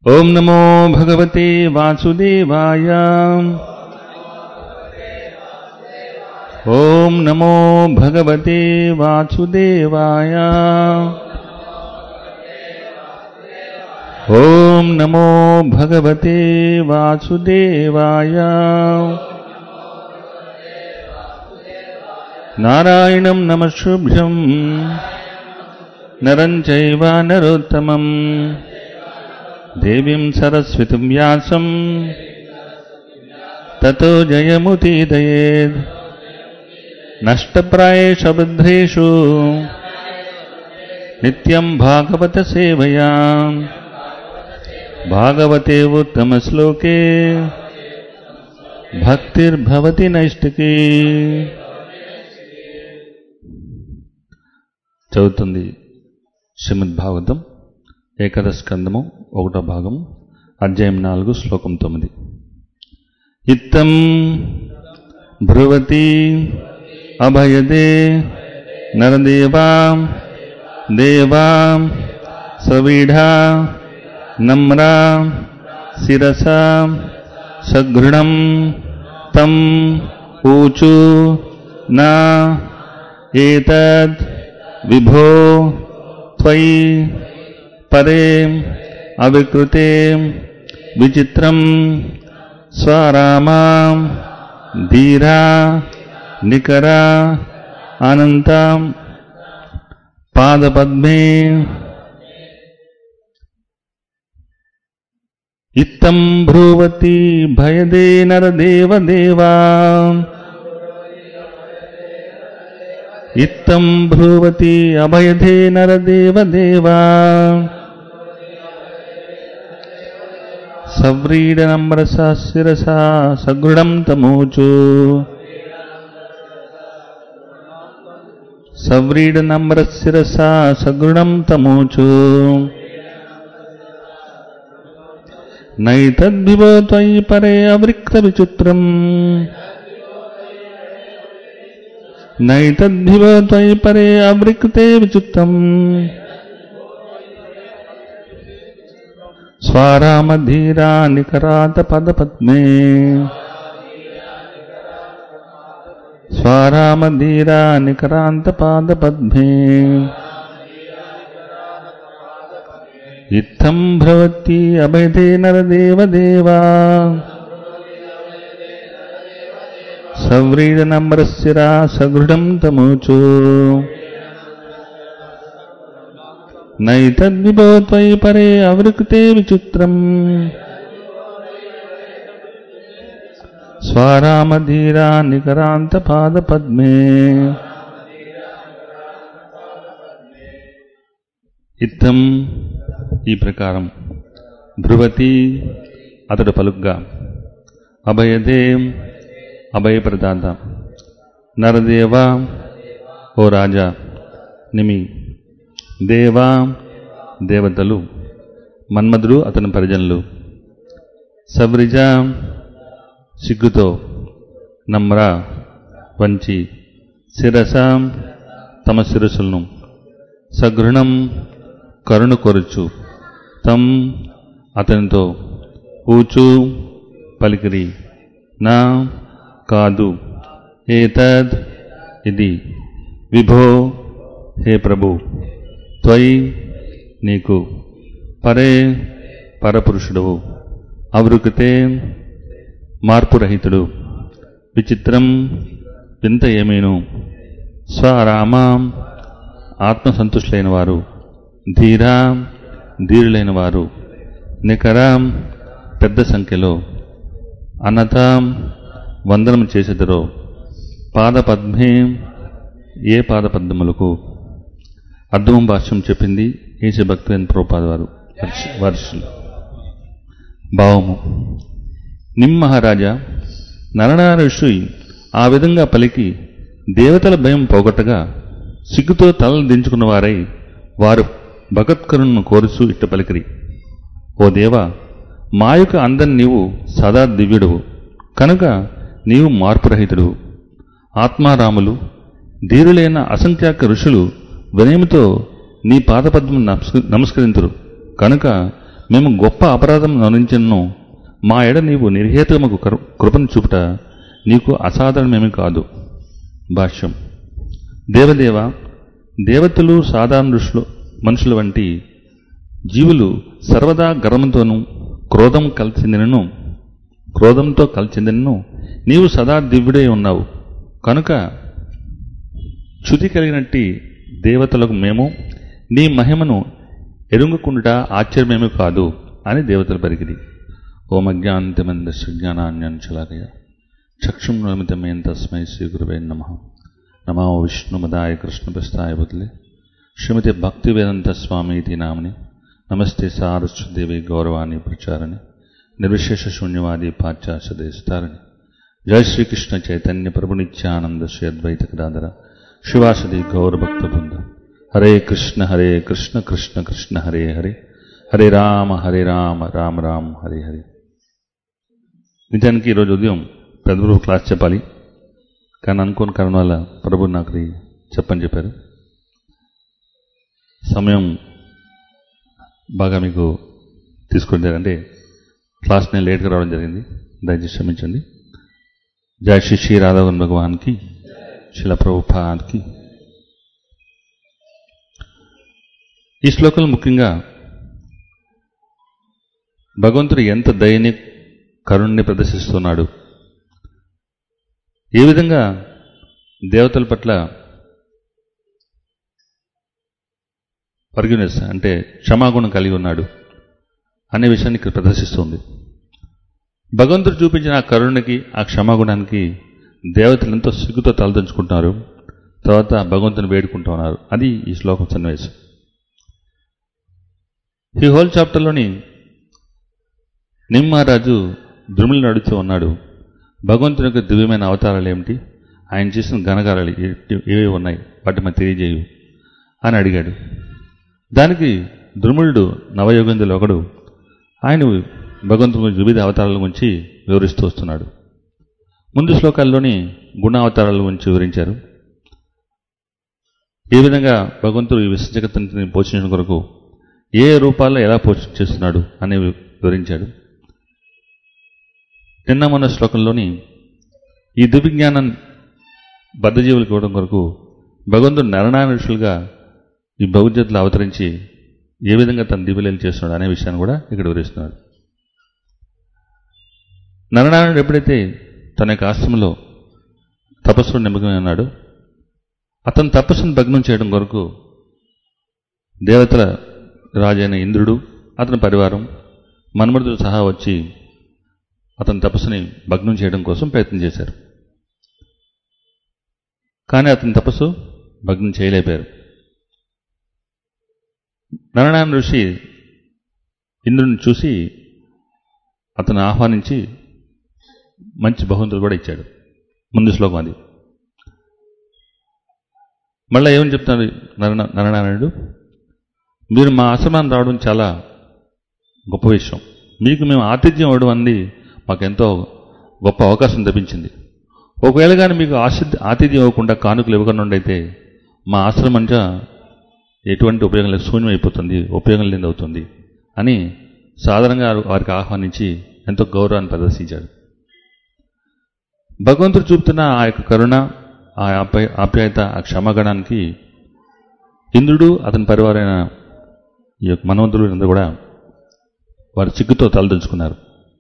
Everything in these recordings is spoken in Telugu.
ॐ नमो भगवते वासुदेवाय ॐ नमो भगवते वासुदेवाय ॐ नमो भगवते वासुदेवाय नारायणं नमशुभ्यम् नरं चैव नरोत्तमम् देवीं सरस्वतीं व्यासम् ततो जयमुदीदयेत् नष्टप्रायेषु बुद्धेषु नित्यं भागवतसेवया भागवते उत्तमश्लोके भक्तिर्भवति नैष्टिकी చదువుతుంది శ్రీమద్ భాగవతం ఏకదశ స్కందము ఒకటో భాగం అధ్యాయం నాలుగు శ్లోకం తొమ్మిది ఇత్తం భ్రువతి అభయదే నరదేవా దేవా సవీఢా నమ్రా శిరస సఘృణం తం ఊచు నా ఏతద్ విభో త్వయి పరే అవికృతే విచిత్రం స్వరామా ధీరా నికరా అనంత పాదపద్మే ఇత్తం బ్రూవతి భయదే నరదేవదేవా ఇత్తం బ్రూవతి అభయధే నరదేవదేవా సవ్రీడనమ్రసా శిరసా సగృఢం తమోచు సవ్రీడనమ్రశిరసా సగృఢం తమోచు నైతద్వివో త్వయి పరే అవృక్త విచిత్రం నైతద్వివో త్వయి పరే అవృక్తే విచిత్రం స్వారామధీరా నికరాత పదపద్మే స్వారామధీరా నికరాంత పాదపద్మే ఇత్థం భ్రవతి అభయతే నరదేవదేవా సవ్రీడనమ్రశిరా సగృఢం తమోచు నైతద్విభో త్వయి పరే అవృక్తే విచిత్రం స్వారామధీరా నికరాంత పాదపద్మే ఇత్తం ఈ ప్రకారం ధ్రువతి అతడు పలుగ్గా అభయదే అభయప్రదాత నరదేవ ఓ రాజా నిమి దేవా దేవతలు మన్మధుడు అతని పరిజనులు సవ్రిజ సిగ్గుతో నమ్ర వంచి శిరస తమ శిరసులను సఘృణం కరుణ కొరుచు తం అతనితో ఊచు పలికిరి నా కాదు ఏతద్ ఇది విభో హే ప్రభు త్వయి నీకు పరే పరపురుషుడవు అవృకితే మార్పురహితుడు విచిత్రం వింత ఏమేను స్వరామ ఆత్మసంతుష్టులైన వారు ధీరా ధీరులైన వారు నికర పెద్ద సంఖ్యలో అన్నత వందనం చేసేదరో పాదపద్మే ఏ పాదపద్మములకు అర్థం భాష్యం చెప్పింది ఏసే భక్తులైన ప్రోపాద వారు వర్షులు భావము నిమ్మహారాజా నరనార ఋషి ఆ విధంగా పలికి దేవతల భయం పోగొట్టగా సిగ్గుతో తలలు దించుకున్న వారై వారు భగత్కరుణ్ణు కోరుచూ ఇట్ట పలికిరి ఓ దేవా మాయుక అందం నీవు సదా దివ్యుడువు కనుక నీవు మార్పురహితుడు ఆత్మారాములు ధీరులైన అసంఖ్యాక ఋషులు వినయముతో నీ పాదపద్మం నమస్కరింతురు కనుక మేము గొప్ప అపరాధం నరించను మా ఎడ నీవు నిర్హేతుమకు కరు- కృపను చూపుట నీకు అసాధారణమేమీ కాదు భాష్యం దేవదేవ దేవతలు సాధారణ ఋషులు మనుషుల వంటి జీవులు సర్వదా గర్వంతోనూ క్రోధం కలిసిందినను క్రోధంతో కలిసిందినను నీవు సదా దివ్యుడై ఉన్నావు కనుక చ్యుతి కలిగినట్టి దేవతలకు మేము నీ మహిమను ఎరుంగకుండా ఆశ్చర్యమేమీ కాదు అని దేవతలు పలికిది ఓమజ్ఞాంతిమంద జ్ఞానాన్యంచలాగయ చక్షుం నమితమేం తస్మై శ్రీ గురువే నమ నమో విష్ణుమదాయ కృష్ణప్రస్థాయ బుద్లే శ్రీమతి భక్తివేదంత స్వామి ఇది నామని నమస్తే సారస్వదేవి గౌరవాన్ని ప్రచారని నిర్విశేష శూన్యవాది పాశ్చాత్య దేశతారని జయ శ్రీకృష్ణ చైతన్య ప్రభు నిత్యానంద శ్రీ అద్వైత గదాధర శివాసది గౌరభక్త బృంద హరే కృష్ణ హరే కృష్ణ కృష్ణ కృష్ణ హరే హరే హరే రామ హరే రామ రామ రామ హరే హరే నిజానికి ఈరోజు ఉదయం పెద్ద ప్రభు క్లాస్ చెప్పాలి కానీ అనుకోని కారణం వల్ల ప్రభు నాకు ఇది చెప్పని చెప్పారు సమయం బాగా మీకు తీసుకుని అంటే క్లాస్ నేను లేట్గా రావడం జరిగింది దయచేసి క్షమించండి జయ శ్రీ శ్రీ రాధవన్ భగవాన్కి శిల ప్రభుపాద్కి ఈ శ్లోకంలో ముఖ్యంగా భగవంతుడు ఎంత దయని కరుణ్ణి ప్రదర్శిస్తున్నాడు ఏ విధంగా దేవతల పట్ల ఫర్గినెస్ అంటే క్షమాగుణం కలిగి ఉన్నాడు అనే విషయాన్ని ఇక్కడ ప్రదర్శిస్తుంది భగవంతుడు చూపించిన ఆ కరుణకి ఆ క్షమాగుణానికి దేవతలు ఎంతో సిగ్గుతో తలదించుకుంటున్నారు తర్వాత భగవంతుని వేడుకుంటూ ఉన్నారు అది ఈ శ్లోకం సన్నివేశం ఈ హోల్ చాప్టర్లోని నిమ్మారాజు ద్రుములు నడుస్తూ ఉన్నాడు భగవంతుని యొక్క దివ్యమైన అవతారాలు ఏమిటి ఆయన చేసిన ఘనకారాలు ఏ- ఏవి ఉన్నాయి వాటి మనం తెలియజేయు అని అడిగాడు దానికి ద్రుములుడు నవయోగందులు ఒకడు ఆయన భగవంతుని గురించి వివిధ అవతారాల గురించి వివరిస్తూ వస్తున్నాడు ముందు శ్లోకాల్లోని గుణ అవతారాల గురించి వివరించారు ఏ విధంగా భగవంతుడు ఈ విశ్వ జగత్తుని పోషించడం కొరకు ఏ రూపాల్లో ఎలా పోషణ చేస్తున్నాడు అని వివరించాడు నిన్న మొన్న శ్లోకంలోని ఈ దివ్యజ్ఞానం బద్ధజీవులకు ఇవ్వడం కొరకు భగవంతుడు నరనారాయణ ఋషులుగా ఈ భవిష్యత్తులో అవతరించి ఏ విధంగా తన దివ్యలీలు చేస్తున్నాడు అనే విషయాన్ని కూడా ఇక్కడ వివరిస్తున్నాడు నరనారాయణుడు ఎప్పుడైతే తన యొక్క ఆశ్రమంలో తపస్సులో నిమగ్నమై ఉన్నాడో అతను తపస్సును భగ్నం చేయడం కొరకు దేవతల రాజైన ఇంద్రుడు అతని పరివారం మన్మధుడు సహా వచ్చి అతని తపస్సుని భగ్నం చేయడం కోసం ప్రయత్నం చేశారు కానీ అతని తపస్సు భగ్నం చేయలేపారు నరనారాయణ ఋషి ఇంద్రుని చూసి అతను ఆహ్వానించి మంచి బహుమతులు కూడా ఇచ్చాడు ముందు శ్లోకం అది మళ్ళీ ఏమని చెప్తున్నారు నరన నరనారాయణుడు మీరు మా ఆశ్రమాన్ని రావడం చాలా గొప్ప విషయం మీకు మేము ఆతిథ్యం ఇవ్వడం అనేది మాకెంతో గొప్ప అవకాశం లభించింది ఒకవేళ కానీ మీకు ఆశ- ఆతిథ్యం ఇవ్వకుండా కానుకలు ఇవ్వకుండా ఉండైతే మా ఆశ్రమం అంతా ఎటువంటి ఉపయోగం లేదు శూన్యం అయిపోతుంది ఉపయోగం లేని అవుతుంది అని సాధారణంగా వారికి ఆహ్వానించి ఎంతో గౌరవాన్ని ప్రదర్శించాడు భగవంతుడు చూపుతున్న ఆ యొక్క కరుణ ఆ ఆప్యాయ ఆప్యాయత ఆ క్షమాగణానికి ఇంద్రుడు అతని పరివారైన ఈ యొక్క మనవంతులు అందరూ కూడా వారి చిక్కుతో తలదించుకున్నారు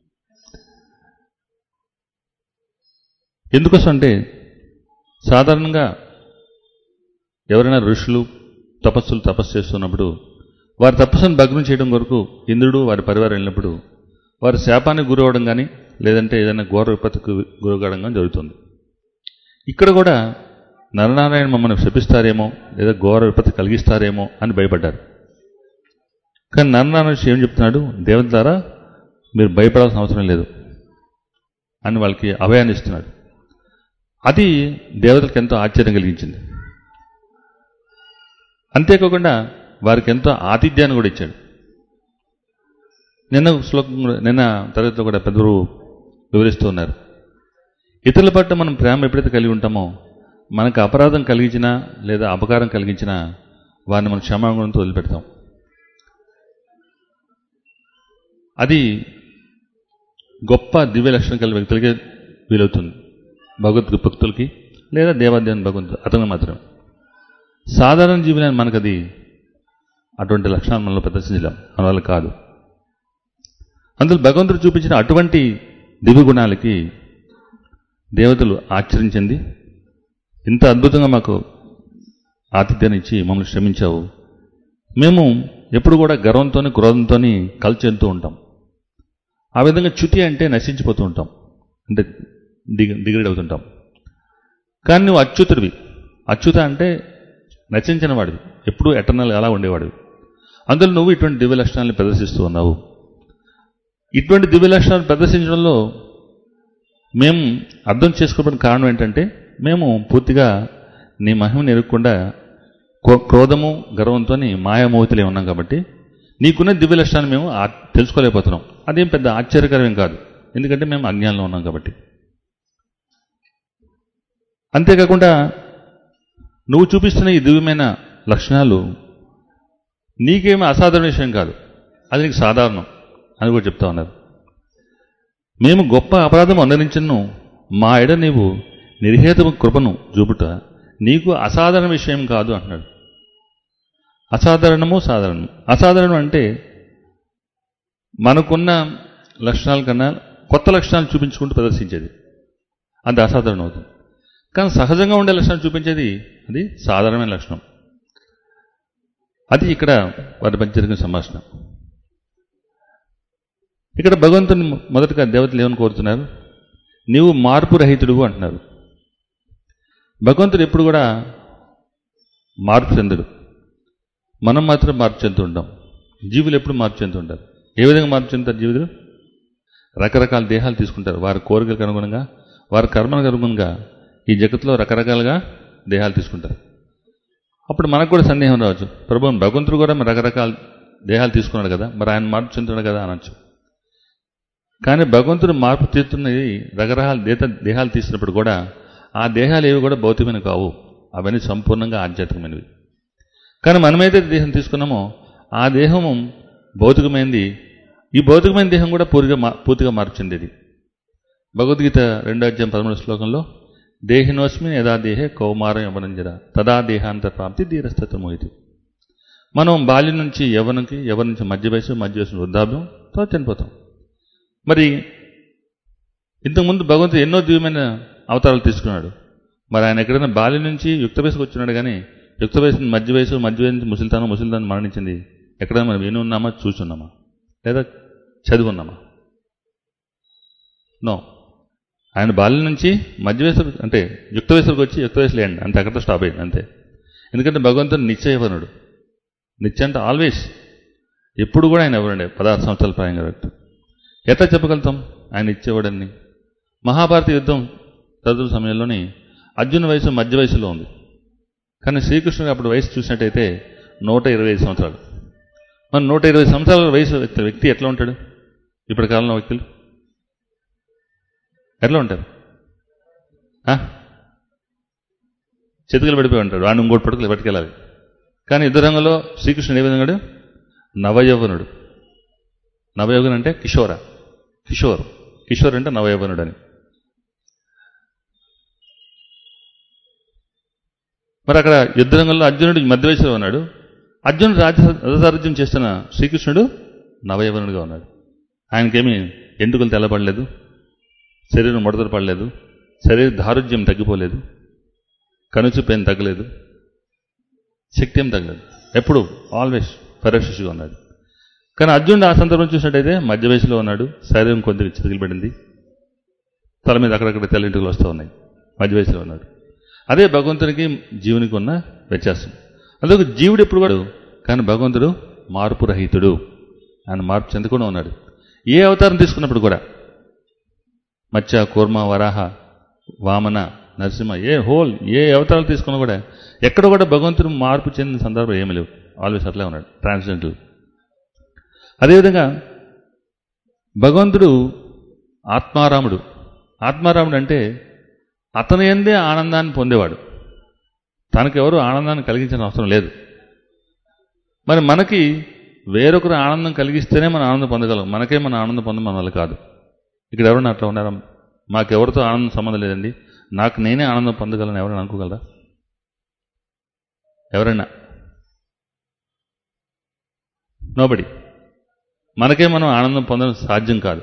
ఎందుకోసం అంటే సాధారణంగా ఎవరైనా ఋషులు తపస్సులు తపస్సు చేస్తున్నప్పుడు వారి తపస్సును భగ్నం చేయడం కొరకు ఇంద్రుడు వారి పరివారం వెళ్ళినప్పుడు వారి శాపానికి గురవడం కానీ లేదంటే ఏదైనా ఘోర విపత్తుకు గురవడం కానీ జరుగుతుంది ఇక్కడ కూడా నరనారాయణ మమ్మల్ని శపిస్తారేమో లేదా ఘోర విపత్తి కలిగిస్తారేమో అని భయపడ్డారు కానీ నరనారాయణ ఏం చెప్తున్నాడు దేవత ద్వారా మీరు భయపడాల్సిన అవసరం లేదు అని వాళ్ళకి అభయాన్ని ఇస్తున్నాడు అది దేవతలకు ఎంతో ఆశ్చర్యం కలిగించింది అంతేకాకుండా వారికి ఎంతో ఆతిథ్యాన్ని కూడా ఇచ్చాడు నిన్న ఒక శ్లోకం కూడా- నిన్న తరగతిలో కూడా పెద్దలు వివరిస్తూ ఉన్నారు ఇతరుల పట్ల మనం ప్రేమ ఎప్పుడైతే కలిగి ఉంటామో మనకు అపరాధం కలిగించినా లేదా అపకారం కలిగించినా వారిని మనం క్షమాగుణంతో వదిలిపెడతాం అది గొప్ప దివ్య లక్షణం కలిగిన వ్యక్తులకే వీలవుతుంది భగవద్గీత భక్తులకి లేదా దేవాదేవన్ భగవంతుడు అతను మాత్రం సాధారణ జీవులైన మనకు అది అటువంటి లక్షణాలు మనలో ప్రదర్శించలేం మన వల్ల కాదు అందులో భగవంతుడు చూపించిన అటువంటి దివ్య గుణాలకి దేవతలు ఆచరించింది ఇంత అద్భుతంగా మాకు ఆతిథ్యాన్ని ఇచ్చి మమ్మల్ని శ్రమించావు మేము ఎప్పుడు కూడా గర్వంతోని క్రోధంతోని కలిచెందుతూ ఉంటాం ఆ విధంగా చ్యుతి అంటే నశించిపోతూ ఉంటాం అంటే దిగ దిగడి అవుతుంటాం కానీ నువ్వు అచ్యుతుడివి అచ్యుత అంటే నశించిన వాడివి ఎప్పుడు ఎటర్నల్ అలా ఉండేవాడివి అందులో నువ్వు ఇటువంటి దివ్య లక్షణాలను ప్రదర్శిస్తూ ఉన్నావు ఇటువంటి దివ్య లక్షణాలు ప్రదర్శించడంలో మేము అర్థం చేసుకోవడానికి కారణం ఏంటంటే మేము పూర్తిగా నీ మహిమను ఎరగకుండా క్రో- క్రోధము గర్వంతో మాయామోహితులే ఉన్నాం కాబట్టి నీకున్న దివ్య లక్షణాన్ని మేము ఆ- తెలుసుకోలేకపోతున్నాం అదేం పెద్ద ఆశ్చర్యకరమేం కాదు ఎందుకంటే మేము అజ్ఞానంలో ఉన్నాం కాబట్టి అంతేకాకుండా నువ్వు చూపిస్తున్న ఈ దివ్యమైన లక్షణాలు నీకేమీ అసాధారణ విషయం కాదు అది నీకు సాధారణం అని కూడా చెప్తా ఉన్నారు మేము గొప్ప అపరాధం అందరించను మా ఎడ నీవు నిర్హేతము కృపను చూపుట నీకు అసాధారణ విషయం కాదు అంటున్నాడు అసాధారణము సాధారణము అసాధారణం అంటే మనకున్న లక్షణాల కన్నా కొత్త లక్షణాలు చూపించుకుంటూ ప్రదర్శించేది అది అసాధారణం అవుతుంది కానీ సహజంగా ఉండే లక్షణాలు చూపించేది అది సాధారణమైన లక్షణం అది ఇక్కడ వారి మధ్య జరిగిన సంభాషణ ఇక్కడ భగవంతుని మొదటగా దేవతలు ఏమని కోరుతున్నారు నీవు మార్పు రహితుడు అంటున్నారు భగవంతుడు ఎప్పుడు కూడా మార్పు చెందడు మనం మాత్రం మార్పు చెందుతూ ఉంటాం జీవులు ఎప్పుడు మార్పు చెందుతూ ఉంటారు ఏ విధంగా మార్పు చెందుతారు జీవులు రకరకాల దేహాలు తీసుకుంటారు వారి కోరికలకు అనుగుణంగా వారి కర్మలకు అనుగుణంగా ఈ జగత్తులో రకరకాలుగా దేహాలు తీసుకుంటారు అప్పుడు మనకు కూడా సందేహం రావచ్చు ప్రభు భగవంతుడు కూడా మరి రకరకాల దేహాలు తీసుకున్నాడు కదా మరి ఆయన మార్పు చెందుతున్నాడు కదా అనొచ్చు కానీ భగవంతుడు మార్పు తీస్తున్నది రకరకాల దేత దేహాలు తీసినప్పుడు కూడా ఆ దేహాలు ఏవి కూడా భౌతికమైనవి కావు అవన్నీ సంపూర్ణంగా ఆధ్యాత్మికమైనవి కానీ మనమైతే దేహం తీసుకున్నామో ఆ దేహము భౌతికమైనది ఈ భౌతికమైన దేహం కూడా పూర్తిగా మా- పూర్తిగా మార్పు చెందేది భగవద్గీత రెండో అధ్యాయం పదమూడు శ్లోకంలో దేహినోస్మిన్ యథా దేహే కౌమారం యవనంజర తదా దేహాంత ప్రాప్తి ధీరస్థత మోహితి మనం బాల్యం నుంచి యవనంకి యవనం నుంచి మధ్య వయసు మధ్య వయసు వృద్ధాప్యం తర్వాత చనిపోతాం మరి ఇంతకుముందు భగవంతుడు ఎన్నో దివ్యమైన అవతారాలు తీసుకున్నాడు మరి ఆయన ఎక్కడైనా బాల్యం నుంచి యుక్త వయసుకు వచ్చినాడు కానీ యుక్త వయసు నుంచి మధ్య వయసు మధ్య వయసు నుంచి ముసలితాను ముసలితాను మరణించింది ఎక్కడైనా మనం విని ఉన్నామా చూసి ఉన్నామా లేదా చదివి ఉన్నామా నో ఆయన బాల్యం నుంచి మధ్య వయసు అంటే యుక్త వయసులకు వచ్చి యుక్త వయసులో ఎండ్ అంతే అక్కడితో స్టాప్ అయింది అంతే ఎందుకంటే భగవంతుడు నిశ్చయవనుడు నిత్య అంటే ఆల్వేస్ ఎప్పుడు కూడా ఆయన ఎవరండి పదహారు సంవత్సరాల ప్రాయంగా వ్యక్తి ఎట్లా చెప్పగలుగుతాం ఆయన ఇచ్చేవాడని మహాభారత యుద్ధం చదువు సమయంలోని అర్జున వయసు మధ్య వయసులో ఉంది కానీ శ్రీకృష్ణుడు అప్పుడు వయసు చూసినట్టయితే నూట ఇరవై ఐదు సంవత్సరాలు మన నూట ఇరవై సంవత్సరాల వయసు వ్యక్తి వ్యక్తి ఎట్లా ఉంటాడు ఇప్పటి కాలంలో వ్యక్తులు ఎట్లా ఉంటారు ఆ? చితకలు పడిపోయి ఉంటాడు వాడిని ఇంకోటి పడుకులు పట్టుకెళ్ళాలి కానీ యుద్ధ రంగంలో శ్రీకృష్ణుడు ఏ విధంగా నవయౌవనుడు నవయౌవన్ అంటే కిషోర కిషోర్ కిషోర్ అంటే నవయౌవనుడు అని మరి అక్కడ యుద్ధ రంగంలో అర్జునుడు మధ్య వయసులో ఉన్నాడు అర్జునుడు రాజ రథసారథ్యం చేస్తున్న శ్రీకృష్ణుడు నవయవనుడిగా ఉన్నాడు ఆయనకేమీ ఎంటుకలు తెల్లబడలేదు శరీరం ముడతలు పడలేదు శరీర దారుఢ్యం తగ్గిపోలేదు కనుచూపు ఏం తగ్గలేదు శక్తి ఏం తగ్గలేదు ఎప్పుడు ఆల్వేస్ ఫెరషియస్గా ఉన్నాడు కానీ అర్జునుడు ఆ సందర్భం చూసినట్టయితే మధ్య వయసులో ఉన్నాడు శరీరం కొద్దిగా చితికిపడింది తల మీద అక్కడక్కడ తెల్లింటికలు వస్తూ ఉన్నాయి మధ్య వయసులో ఉన్నాడు అదే భగవంతునికి జీవునికి ఉన్న వ్యత్యాసం అందుకు జీవుడు ఎప్పుడు కూడా కానీ భగవంతుడు మార్పు రహితుడు ఆయన మార్పు చెందకుండా ఉన్నాడు ఏ అవతారం తీసుకున్నప్పుడు కూడా మత్స్య కూర్మ వరాహ వామన నరసింహ ఏ హోల్ ఏ అవతారాలు తీసుకున్నా కూడా ఎక్కడ కూడా భగవంతుడు మార్పు చెందిన సందర్భం ఏమీ లేవు ఆల్వేస్ అట్లే ఉన్నాడు ట్రాన్స్జెండర్ అదేవిధంగా భగవంతుడు ఆత్మారాముడు ఆత్మారాముడు అంటే అతని ఎందే ఆనందాన్ని పొందేవాడు తనకెవరు ఆనందాన్ని కలిగించిన అవసరం లేదు మరి మనకి వేరొకరు ఆనందం కలిగిస్తేనే మనం ఆనందం పొందగలం మనకే మన ఆనందం పొందడం మన వల్ల కాదు ఇక్కడ ఎవరైనా అట్లా ఉన్నారా మాకెవరితో ఆనందం సంబంధం లేదండి నాకు నేనే ఆనందం పొందగలను ఎవరైనా అనుకోగలరా ఎవరైనా నోబడి మనకే మనం ఆనందం పొందడం సాధ్యం కాదు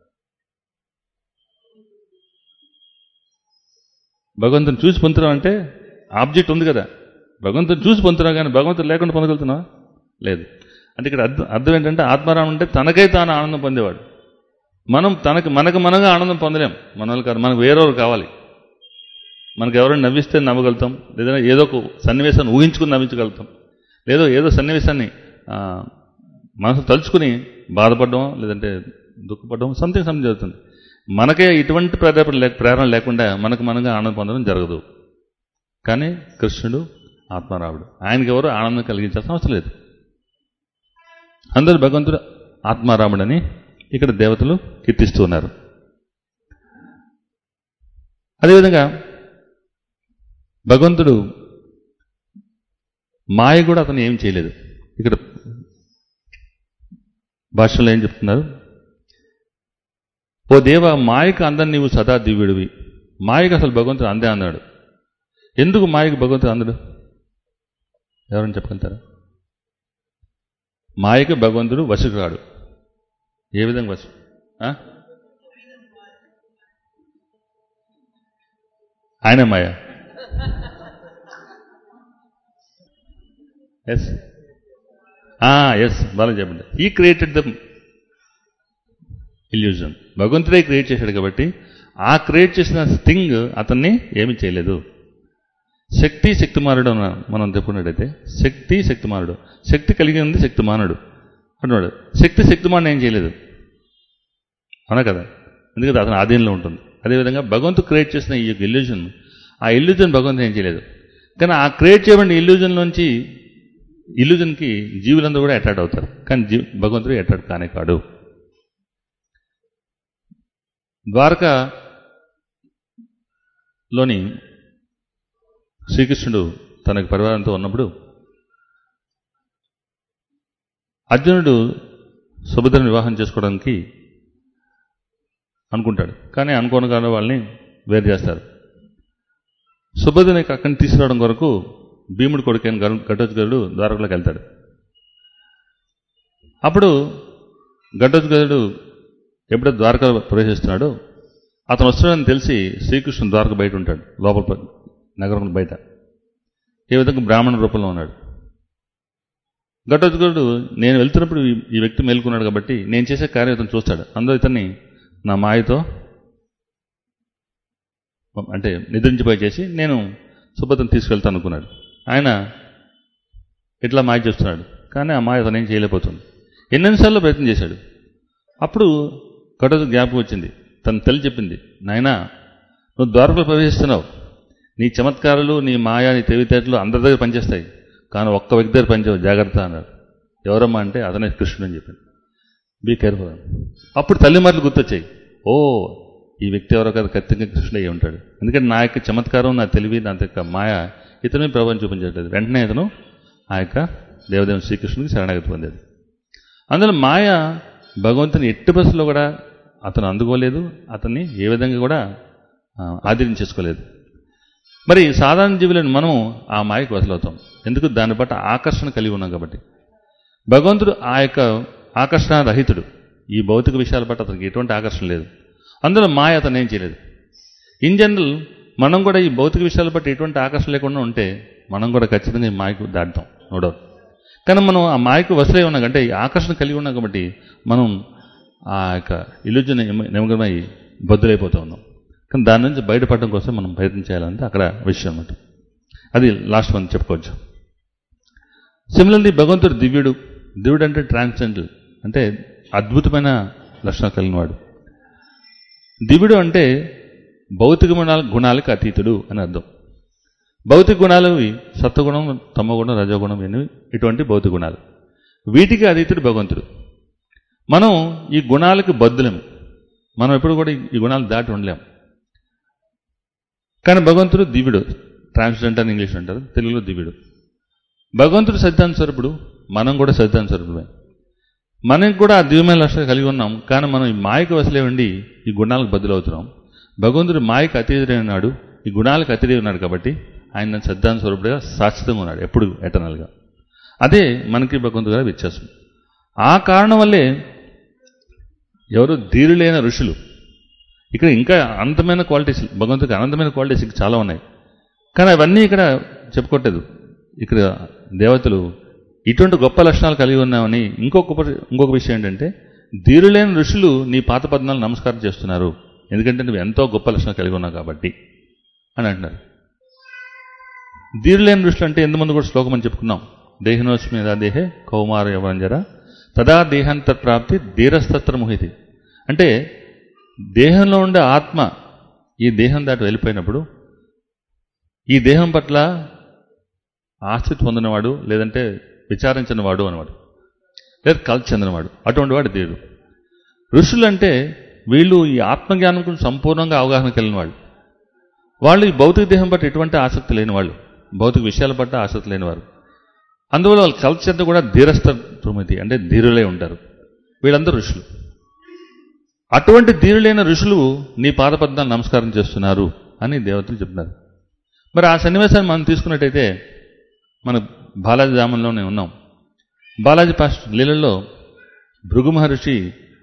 భగవంతుని చూసి పొందుతున్నాం అంటే ఆబ్జెక్ట్ ఉంది కదా భగవంతుని చూసి పొందుతున్నావు కానీ భగవంతుడు లేకుండా పొందగలుగుతున్నావా లేదు అంటే ఇక్కడ అర్థం అర్థం ఏంటంటే ఆత్మారామం అంటే తనకై తాను ఆనందం పొందేవాడు మనం తనకి మనకు మనగా ఆనందం పొందలేం మన వాళ్ళు కాదు మనకు వేరేవారు కావాలి మనకు ఎవరైనా నవ్విస్తే నవ్వగలుగుతాం లేదా ఏదో ఒక సన్నివేశాన్ని ఊహించుకుని నవ్వించగలుగుతాం లేదో ఏదో సన్నివేశాన్ని ఆ, మనసు తలుచుకుని బాధపడడం లేదంటే దుఃఖపడడం సంథింగ్ సంథింగ్ జరుగుతుంది మనకే ఇటువంటి ప్రేరేపణ లేక ప్రేరణ లేకుండా మనకు మనగా ఆనందం పొందడం జరగదు కానీ కృష్ణుడు ఆత్మారాముడు ఆయనకి ఎవరు ఆనందం కలిగించాల్సిన అవసరం లేదు అందరూ భగవంతుడు ఆత్మారాముడని ఇక్కడ దేవతలు కీర్తిస్తూ ఉన్నారు అదేవిధంగా భగవంతుడు మాయ కూడా అతను ఏం చేయలేదు ఇక్కడ భాషలో ఏం చెప్తున్నారు ఓ దేవ మాయకు అందరు నీవు సదా దివ్యుడివి మాయకు అసలు భగవంతుడు అందే అన్నాడు ఎందుకు మాయకు భగవంతుడు అందడు ఎవరైనా చెప్పగలుగుతారా మాయకు భగవంతుడు వశుడు రాడు ఏ విధంగా వశు ఆ? ఆయన మాయ ఎస్ ఎస్ బాగా చెప్పండి ఈ క్రియేటెడ్ ద ఇల్యూజన్ భగవంతుడే క్రియేట్ చేశాడు కాబట్టి ఆ క్రియేట్ చేసిన థింగ్ అతన్ని ఏమీ చేయలేదు శక్తి శక్తిమానుడు అని మనం చెప్పుకున్నట్టయితే శక్తి శక్తిమానుడు శక్తి కలిగి ఉంది శక్తిమానుడు అంటున్నాడు శక్తి శక్తిమానుడు ఏం చేయలేదు అవునా కదా ఎందుకంటే అతని ఆధీనంలో ఉంటుంది అదేవిధంగా భగవంతుడు క్రియేట్ చేసిన ఈ యొక్క ఇల్యూజన్ ఆ ఇల్యూజన్ భగవంతుడు ఏం చేయలేదు కానీ ఆ క్రియేట్ చేయబడిన ఇల్యూజన్ నుంచి ఇల్యూజన్కి జీవులందరూ కూడా అట్రాక్ట్ అవుతారు కానీ జీ భగవంతుడు అట్రాక్ట్ కానే కాడు ద్వారకలోని శ్రీకృష్ణుడు తనకు పరివారంతో ఉన్నప్పుడు అర్జునుడు సుభద్రను వివాహం చేసుకోవడానికి అనుకుంటాడు కానీ అనుకోనగానే వాళ్ళని వేరు చేస్తారు సుభద్రని అక్కడి నుంచి తీసుకురావడం కొరకు భీముడి కొడుకైన ఘటోత్కరుడు ద్వారకలోకి వెళ్తాడు అప్పుడు ఘటోత్కరుడు ఎప్పుడైతే ద్వారక ప్రవేశిస్తున్నాడో అతను వస్తున్నాడని తెలిసి శ్రీకృష్ణుడు ద్వారక బయట ఉంటాడు లోపల ప- నగరం బయట ఏ విధంగా బ్రాహ్మణ రూపంలో ఉన్నాడు ఘటోత్కరుడు నేను వెళ్తున్నప్పుడు ఈ- ఈ వ్యక్తి మేల్కొన్నాడు కాబట్టి నేను చేసే కార్యం ఇతను చూస్తాడు అందులో ఇతన్ని నా మాయతో అంటే నిద్రించిపోయి చేసి నేను సుభద్రను తీసుకెళ్తాను అనుకున్నాడు ఆయన ఇట్లా మాయ చేస్తున్నాడు కానీ ఆ మాయ అతను ఏం చేయలేకపోతుంది ఎన్నెన్నిసార్లు ప్రయత్నం చేశాడు అప్పుడు ఘటోత్కరుడు జ్ఞాపకం వచ్చింది తన తల్లి చెప్పింది నాయనా నువ్వు ద్వారకలో ప్రవేశిస్తున్నావు నీ చమత్కారాలు నీ మాయా నీ తెలివితేటలు అందరి దగ్గర పనిచేస్తాయి కానీ ఒక్క వ్యక్తి దగ్గర పనిచేయవు జాగ్రత్త అన్నాడు ఎవరమ్మా అంటే అతనే కృష్ణుడు అని చెప్పింది బీ కేర్ఫుల్ అప్పుడు తల్లి మాటలు గుర్తొచ్చాయి ఓ ఈ వ్యక్తి ఎవరో కదా ఖచ్చితంగా కృష్ణుడు అయి ఉంటాడు ఎందుకంటే నా యొక్క చమత్కారం నా తెలివి నా యొక్క మాయ ఇతను ప్రభావం చూపించట్లేదు వెంటనే ఇతను ఆ యొక్క దేవదేవుని శ్రీకృష్ణుడికి శరణాగతి పొందాడు అందులో మాయ భగవంతుని ఎట్టి బస్సులో కూడా అతను అందుకోలేదు అతన్ని ఏ విధంగా కూడా ఆ, ఆధీనం చేసుకోలేదు మరి సాధారణ జీవులను మనం ఆ మాయకు వసలవుతాం ఎందుకు దాన్ని బట్టి ఆకర్షణ కలిగి ఉన్నాం కాబట్టి భగవంతుడు ఆ యొక్క ఆకర్షణ రహితుడు ఈ భౌతిక విషయాల పట్ల అతనికి ఎటువంటి ఆకర్షణ లేదు అందులో మాయ అతను ఏం చేయలేదు ఇన్ జనరల్ మనం కూడా ఈ భౌతిక విషయాల పట్ల ఎటువంటి ఆకర్షణ లేకుండా ఉంటే మనం కూడా ఖచ్చితంగా ఈ మాయకు దాటుతాం నో డౌట్ కానీ మనం ఆ మాయకు వసలే ఉన్నాం అంటే ఈ ఆకర్షణ కలిగి ఉన్నాం కాబట్టి మనం ఆ యొక్క ఇల్లుజన్ నిమగ్నమై బద్దులైపోతూ ఉన్నాం కానీ దాని నుంచి బయటపడడం కోసం మనం ప్రయత్నం చేయాలంటే అక్కడ విషయం అన్నమాట అది లాస్ట్ వన్ చెప్పుకోవచ్చు సిమిలర్లీ భగవంతుడు దివ్యుడు దివ్యుడు అంటే ట్రాన్స్జెండల్ అంటే అద్భుతమైన లక్షణాలు కలిగిన వాడు దివ్యుడు అంటే భౌతిక గుణాల గుణాలకు అతీతుడు అని అర్థం భౌతిక గుణాలు ఇవి సత్వగుణం తమగుణం రజోగుణం అనేవి ఇటువంటి భౌతిక గుణాలు వీటికి అతీతుడు భగవంతుడు మనం ఈ గుణాలకు బద్దులేము మనం ఎప్పుడు కూడా ఈ గుణాలు దాటి ఉండలేం కానీ భగవంతుడు దివ్యుడు ట్రాన్స్జెండర్ అని ఇంగ్లీష్ అంటారు తెలుగులో దివ్యుడు భగవంతుడు సత్యాన్ని స్వరూపుడు మనం కూడా సత్యాన్ని స్వరూపుడమే మనకి కూడా ఆ దివ్యమైన లక్షణాలు కలిగి ఉన్నాం కానీ మనం ఈ మాయకు వసలే ఉండి ఈ గుణాలకు బదులవుతున్నాం భగవంతుడు మాయకు అతీతుడై ఉన్నాడు ఈ గుణాలకు అతీతుడై ఉన్నాడు కాబట్టి ఆయన సద్దాన స్వరూపుడుగా శాశ్వతంగా ఉన్నాడు ఎప్పుడు ఎటర్నల్గా అదే మనకి భగవంతుడు గారి వ్యత్యాసం ఆ కారణం వల్లే ఎవరు ధీరులైన ఋషులు ఇక్కడ ఇంకా అనంతమైన క్వాలిటీస్ భగవంతుడికి అనంతమైన క్వాలిటీస్ ఇంకా చాలా ఉన్నాయి కానీ అవన్నీ ఇక్కడ చెప్పుకోవట్లేదు ఇక్కడ దేవతలు ఇటువంటి గొప్ప లక్షణాలు కలిగి ఉన్నామని ఇంకొక పరి- ఇంకొక విషయం ఏంటంటే ధీరులైన ఋషులు నీ పాత పద్నాలు నమస్కారం చేస్తున్నారు ఎందుకంటే నువ్వు ఎంతో గొప్ప లక్షణాలు కలిగి ఉన్నావు కాబట్టి అని అంటున్నారు ధీరులైన ఋషులు అంటే ఎంతమంది కూడా శ్లోకం అని చెప్పుకున్నాం దేహినోస్మి యదా దేహే కౌమార యవరంజర తదా దేహాంతర్ ప్రాప్తి ధీరస్తత్ర ముహితి అంటే దేహంలో ఉండే ఆత్మ ఈ దేహం దాటి వెళ్ళిపోయినప్పుడు ఈ దేహం పట్ల ఆస్తి పొందినవాడు లేదంటే విచారించినవాడు అనేవాడు లేదా కల్ చెందినవాడు అటువంటి వాడు దేవుడు ఋషులు అంటే వీళ్ళు ఈ ఆత్మజ్ఞానం గురించి సంపూర్ణంగా అవగాహన కలిగిన వాళ్ళు వాళ్ళు ఈ భౌతిక దేహం పట్ల ఎటువంటి ఆసక్తి లేని వాళ్ళు భౌతిక విషయాల పట్ల ఆసక్తి లేనివారు అందువల్ల వాళ్ళ కల్చర్ కూడా ధీరస్థ తుమితి అంటే ధీరులై ఉంటారు వీళ్ళందరూ ఋషులు అటువంటి ధీరులైన ఋషులు నీ పాదపద్మాలు నమస్కారం చేస్తున్నారు అని దేవతలు చెప్తున్నారు మరి ఆ సన్నివేశాన్ని మనం తీసుకున్నట్టయితే మన బాలాజీ ధామంలోనే ఉన్నాం బాలాజీ పాస్ట్ లీలల్లో భృగు మహర్షి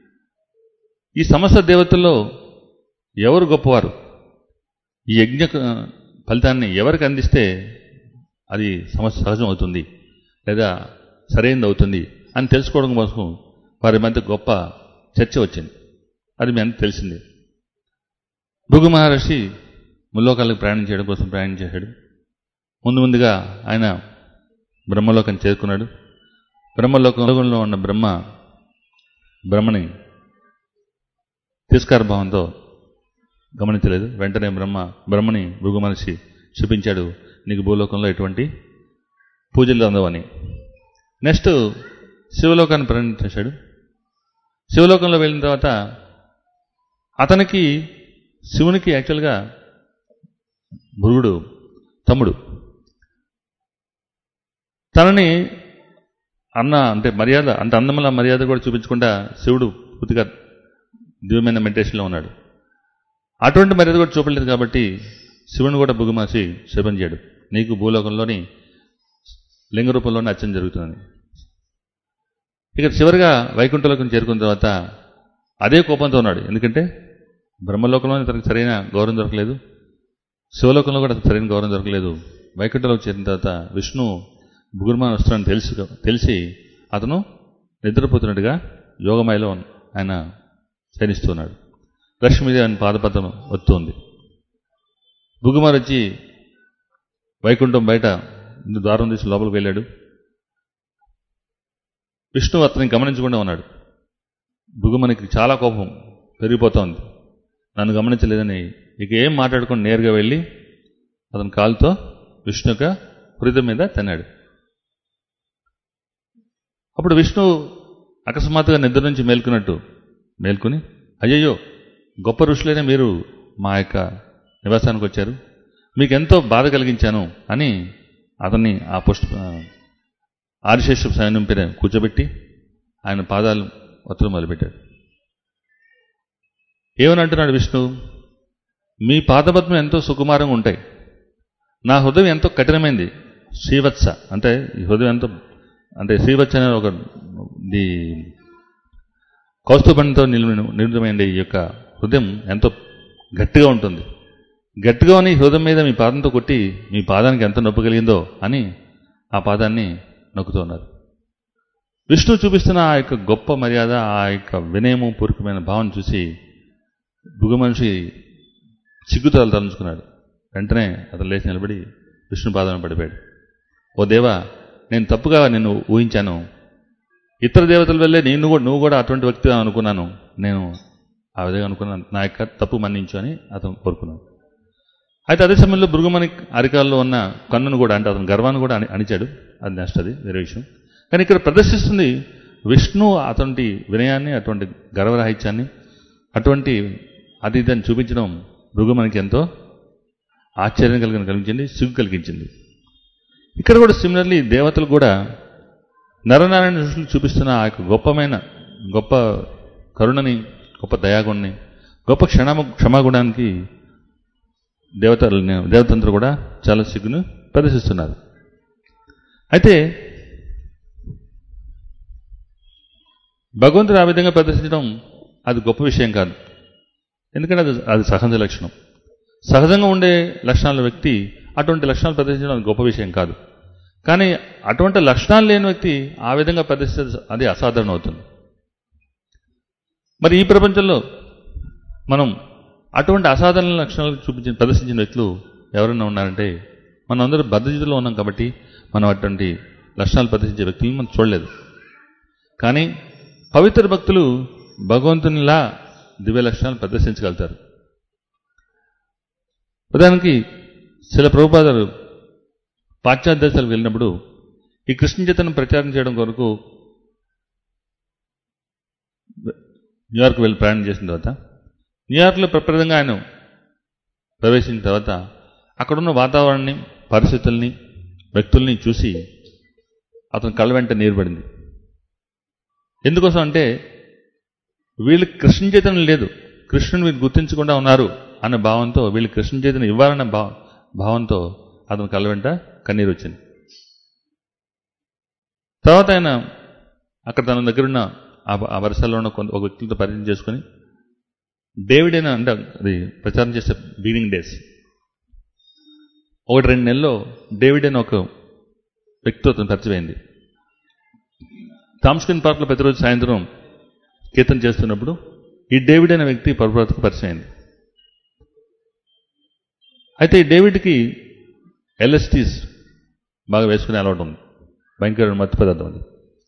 ఈ సమస్త దేవతల్లో ఎవరు గొప్పవారు ఈ యజ్ఞ ఆ, ఫలితాన్ని ఎవరికి అందిస్తే అది సమస్య సహజం అవుతుంది లేదా సరైనది అవుతుంది అని తెలుసుకోవడం కోసం వారి మధ్య గొప్ప చర్చ వచ్చింది అది మీ అందరికి తెలిసిందే భృగు మహర్షి ముల్లోకాలకు ప్రయాణం చేయడం కోసం ప్రయాణం చేశాడు ముందు ముందుగా ఆయన బ్రహ్మలోకం చేరుకున్నాడు బ్రహ్మలోకంలో ఉన్న బ్రహ్మ బ్రహ్మని తిరస్కార భావంతో గమనించలేదు వెంటనే బ్రహ్మ బ్రహ్మని భృగు మనిషి చూపించాడు నీకు భూలోకంలో ఎటువంటి పూజలు అందవని నెక్స్ట్ శివలోకాన్ని ప్రయాణం చేశాడు శివలోకంలో వెళ్ళిన తర్వాత అతనికి శివునికి యాక్చువల్గా భృగుడు తమ్ముడు తనని అన్న అంటే మర్యాద అంటే అందముల మర్యాద కూడా చూపించకుండా శివుడు పూర్తిగా దివ్యమైన మెడిటేషన్లో ఉన్నాడు అటువంటి మర్యాద కూడా చూపలేదు కాబట్టి శివుని కూడా భుగుమాసి శపం చేయడు నీకు భూలోకంలోని లింగ రూపంలోనే అర్చన జరుగుతుందని ఇక చివరిగా వైకుంఠలోకం చేరుకున్న తర్వాత అదే కోపంతో ఉన్నాడు ఎందుకంటే బ్రహ్మలోకంలో తనకు సరైన గౌరవం దొరకలేదు శివలోకంలో కూడా అతనికి సరైన గౌరవం దొరకలేదు వైకుంఠలోకి చేరిన తర్వాత విష్ణు భుగుర్మాన్ వస్తున్నాడని తెలిసి తెలిసి అతను నిద్రపోతున్నట్టుగా యోగమాయలో ఆయన శయనిస్తున్నాడు లక్ష్మీదేవి ఆయన పాదపద్మం వస్తుంది భుగుమార్ వచ్చి వైకుంఠం బయట ద్వారం తీసి లోపలికి వెళ్ళాడు విష్ణు అతన్ని గమనించకుండా ఉన్నాడు భుగుమనికి చాలా కోపం పెరిగిపోతోంది నన్ను గమనించలేదని ఇక ఏం మాట్లాడుకొని నేరుగా వెళ్ళి అతని కాలుతో విష్ణు యొక్క హృదయం మీద తన్నాడు అప్పుడు విష్ణు అకస్మాత్తుగా నిద్ర నుంచి మేల్కొన్నట్టు మేల్కొని అయ్యయ్యో గొప్ప ఋషులైన మీరు మా యొక్క నివాసానికి వచ్చారు మీకు ఎంతో బాధ కలిగించాను అని అతన్ని ఆ పుష్ప ఆదిశేష సైన్యం పేరు కూర్చోబెట్టి ఆయన పాదాలు ఒత్తడం మొదలుపెట్టాడు ఏమని అంటున్నాడు విష్ణు మీ పాదపద్మం ఎంతో సుకుమారంగా ఉంటాయి నా హృదయం ఎంతో కఠినమైంది శ్రీవత్స అంటే ఈ హృదయం ఎంతో అంటే శ్రీవత్స అనే ఒక ది కౌస్తుభంతో నిర్మితమైన ఈ యొక్క హృదయం ఎంతో గట్టిగా ఉంటుంది గట్టిగా ఉన్న ఈ హృదయం మీద మీ పాదంతో కొట్టి మీ పాదానికి ఎంత నొప్పి కలిగిందో అని ఆ పాదాన్ని నొక్కుతున్నారు విష్ణు చూపిస్తున్న ఆ యొక్క గొప్ప మర్యాద ఆ యొక్క వినయము పూర్వకమైన భావం చూసి భుగ మనిషి సిగ్గుతాలు తలంచుకున్నాడు వెంటనే అతను లేచి నిలబడి విష్ణు పాదం పడిపోయాడు ఓ దేవా నేను తప్పుగా నిన్ను ఊహించాను ఇతర దేవతల వల్లే నేను కూడా నువ్వు కూడా అటువంటి వ్యక్తి అనుకున్నాను నేను ఆ విధంగా అనుకున్నాను నా యొక్క తప్పు మన్నించు అని అతను కోరుకున్నాను అయితే అదే సమయంలో భృగుమని అరికాల్లో ఉన్న కన్నును కూడా అంటే అతని గర్వాన్ని కూడా అని అణిచాడు అది నెక్స్ట్ అది వేరే విషయం కానీ ఇక్కడ ప్రదర్శిస్తుంది విష్ణు అటువంటి వినయాన్ని అటువంటి గర్వరాహిత్యాన్ని అటువంటి అది దాన్ని చూపించడం భృగుమనికి ఎంతో ఆశ్చర్యం కలిగిన కలిగించింది సిగ్గు కలిగించింది ఇక్కడ కూడా సిమిలర్లీ దేవతలు కూడా నరనారాయణ ఋషులు చూపిస్తున్న ఆ యొక్క గొప్పమైన గొప్ప కరుణని గొప్ప దయాగుణ్ణి గొప్ప క్షణ క్షమాగుణానికి దేవతలు దేవతంతులు కూడా చాలా సిగ్గును ప్రదర్శిస్తున్నారు అయితే భగవంతుడు ఆ విధంగా ప్రదర్శించడం అది గొప్ప విషయం కాదు ఎందుకంటే అది అది సహజ లక్షణం సహజంగా ఉండే లక్షణాల వ్యక్తి అటువంటి లక్షణాలు ప్రదర్శించడం అది గొప్ప విషయం కాదు కానీ అటువంటి లక్షణాలు లేని వ్యక్తి ఆ విధంగా ప్రదర్శించ అది అసాధారణం అవుతుంది మరి ఈ ప్రపంచంలో మనం అటువంటి అసాధారణ లక్షణాలు చూపించిన ప్రదర్శించిన వ్యక్తులు ఎవరైనా ఉన్నారంటే మనం అందరూ బద్ధజితులో ఉన్నాం కాబట్టి మనం అటువంటి లక్షణాలు ప్రదర్శించే వ్యక్తులను మనం చూడలేదు కానీ పవిత్ర భక్తులు భగవంతునిలా దివ్య లక్షణాలు ప్రదర్శించగలుగుతారు ఉదాహరణకి శిల ప్రభుపాదాలు పాశ్చాత్య దేశాలకు వెళ్ళినప్పుడు ఈ కృష్ణ చైతన్యం ప్రచారం చేయడం కొరకు న్యూయార్క్ వెళ్ళి ప్రయాణం చేసిన తర్వాత న్యూయార్క్లో ప్రప్రదంగా ఆయన ప్రవేశించిన తర్వాత అక్కడున్న వాతావరణాన్ని పరిస్థితుల్ని వ్యక్తుల్ని చూసి అతని కళ్ళ వెంట నీరు పడింది ఎందుకోసం అంటే వీళ్ళకి కృష్ణ చైతన్యం లేదు కృష్ణుని వీళ్ళు గుర్తించకుండా ఉన్నారు అనే భావంతో వీళ్ళు కృష్ణ చైతన్యం ఇవ్వాలనే భావ భావంతో అతని కళ్ళ వెంట కన్నీరు వచ్చింది తర్వాత ఆయన అక్కడ తన దగ్గరున్న ఆ వరుసలో ఉన్న కొంత ఒక వ్యక్తులతో పరిచయం చేసుకుని డేవిడ్ అయినా అంటే అది ప్రచారం చేసే బిగినింగ్ డేస్ ఒకటి రెండు నెలల్లో డేవిడ్ అయిన ఒక వ్యక్తితో అతను పరిచయం అయింది థామ్స్కిన్ పార్క్లో ప్రతిరోజు సాయంత్రం కీర్తన చేస్తున్నప్పుడు ఈ డేవిడ్ అనే వ్యక్తి పరబ్రతకు పరిచయం అయింది అయితే ఈ డేవిడ్కి ఎల్ఎస్టీస్ బాగా వేసుకునే అలవాటు ఉంది భయంకరమైన మత్తు పదార్థం అది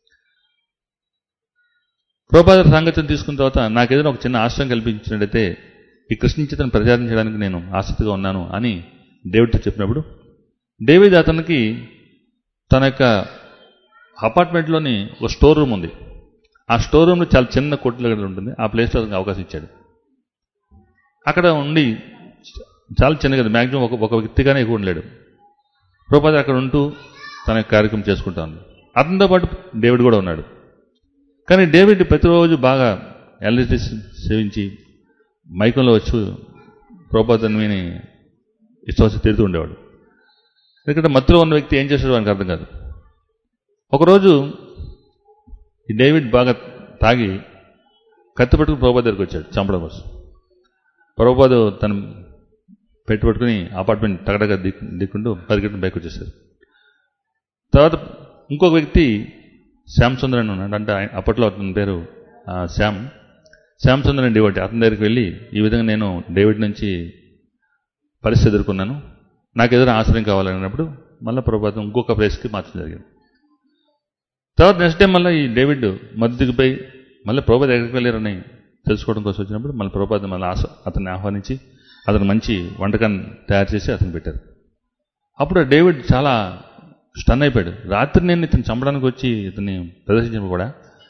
ప్రోపాదర సాంగత్యం తీసుకున్న తర్వాత నాకు ఏదైనా ఒక చిన్న ఆశ్రయం కల్పించినట్టయితే ఈ కృష్ణ చిత్రం ప్రచారం చేయడానికి నేను ఆసక్తిగా ఉన్నాను అని డేవిడ్తో చెప్పినప్పుడు డేవిడ్ అతనికి తన యొక్క అపార్ట్మెంట్లోని ఒక స్టోర్ రూమ్ ఉంది ఆ స్టోర్ రూమ్లో చాలా చిన్న కొట్టులో ఉంటుంది ఆ ప్లేస్లో అతనికి అవకాశం ఇచ్చాడు అక్కడ ఉండి చాలా చిన్నగా మ్యాక్సిమం ఒక ఒక వ్యక్తిగానే ఎక్కువ ఉండలేడు ప్రోపాదర్ అక్కడ ఉంటూ తన కార్యక్రమం చేసుకుంటా ఉంది అతనితో పాటు డేవిడ్ కూడా ఉన్నాడు కానీ డేవిడ్ ప్రతిరోజు బాగా ఎల్ఎస్డి సేవించి మైకంలో వచ్చి ప్రోపాదన్ విని ఇష్టం తిడుతూ ఉండేవాడు ఎందుకంటే మత్తులో ఉన్న వ్యక్తి ఏం చేశాడో వానికి అర్థం కాదు ఒకరోజు ఈ డేవిడ్ బాగా తాగి కత్తి పట్టుకుని ప్రభుపాద దగ్గరికి వచ్చాడు చంపడం కోసం ప్రభుపాదు తన పెట్టి పట్టుకుని అపార్ట్మెంట్ తగడగా దిక్కు దిక్కుంటూ పరిగెట్టిన బైక్ వచ్చేసారు తర్వాత ఇంకొక వ్యక్తి శ్యామ్ సుందర్ అని ఉన్నాడు అంటే ఆయన అప్పట్లో అతని పేరు శ్యామ్ శ్యామ్ సుందర్ అని డేవిడ్ అతని దగ్గరికి వెళ్ళి ఈ విధంగా నేను డేవిడ్ నుంచి పరిస్థితి ఎదుర్కొన్నాను నాకు ఏదైనా ఆశ్రయం కావాలన్నప్పుడు మళ్ళీ ప్రభాతం ఇంకొక ప్లేస్కి మార్చడం జరిగింది తర్వాత నెక్స్ట్ టైం మళ్ళీ ఈ డేవిడ్ మధ్య దిగిపోయి మళ్ళీ ప్రభాత ఎక్కడికి వెళ్ళారని తెలుసుకోవడం కోసం వచ్చినప్పుడు మళ్ళీ ప్రభాతం మళ్ళీ ఆశ అతన్ని ఆహ్వానించి అతను మంచి వంటకాన్ని తయారు చేసి అతను పెట్టారు అప్పుడు డేవిడ్ చాలా స్టన్ అయిపోయాడు రాత్రి నేను ఇతను చంపడానికి వచ్చి ఇతన్ని ప్రదర్శించినప్పుడు కూడా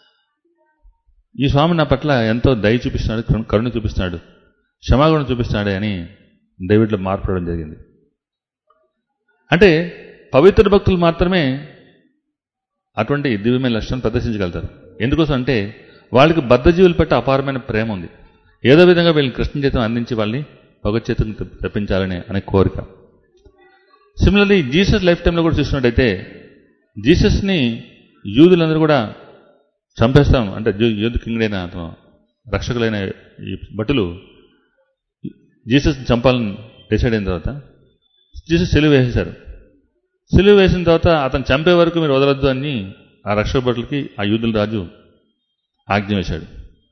ఈ స్వామి నా పట్ల ఎంతో దయ చూపిస్తున్నాడు కరుణ చూపిస్తున్నాడు క్షమాగుణం చూపిస్తున్నాడే అని డేవిడ్లో మార్పు రావడం జరిగింది అంటే పవిత్ర భక్తులు మాత్రమే అటువంటి దివ్యమైన లక్షణాన్ని ప్రదర్శించగలుగుతారు ఎందుకోసం అంటే వాళ్ళకి బద్ధజీవుల పట్ల అపారమైన ప్రేమ ఉంది ఏదో విధంగా వీళ్ళని కృష్ణ చేతం అందించి వాళ్ళని భగవచ్చేతం తెప్పించాలని అనే కోరిక సిమిలర్లీ జీసస్ లైఫ్ టైంలో కూడా చూసినట్టయితే జీసస్ని యూదులందరూ కూడా చంపేస్తాం అంటే యూదు కింగ్డైన అతను రక్షకులైన ఈ భటులు జీసస్ని చంపాలని డిసైడ్ అయిన తర్వాత జీసస్ సెలువు వేసేశారు సెలువు వేసిన తర్వాత అతను చంపే వరకు మీరు వదలొద్దు అని ఆ రక్షక భటులకి ఆ యూదుల రాజు ఆజ్ఞ వేశాడు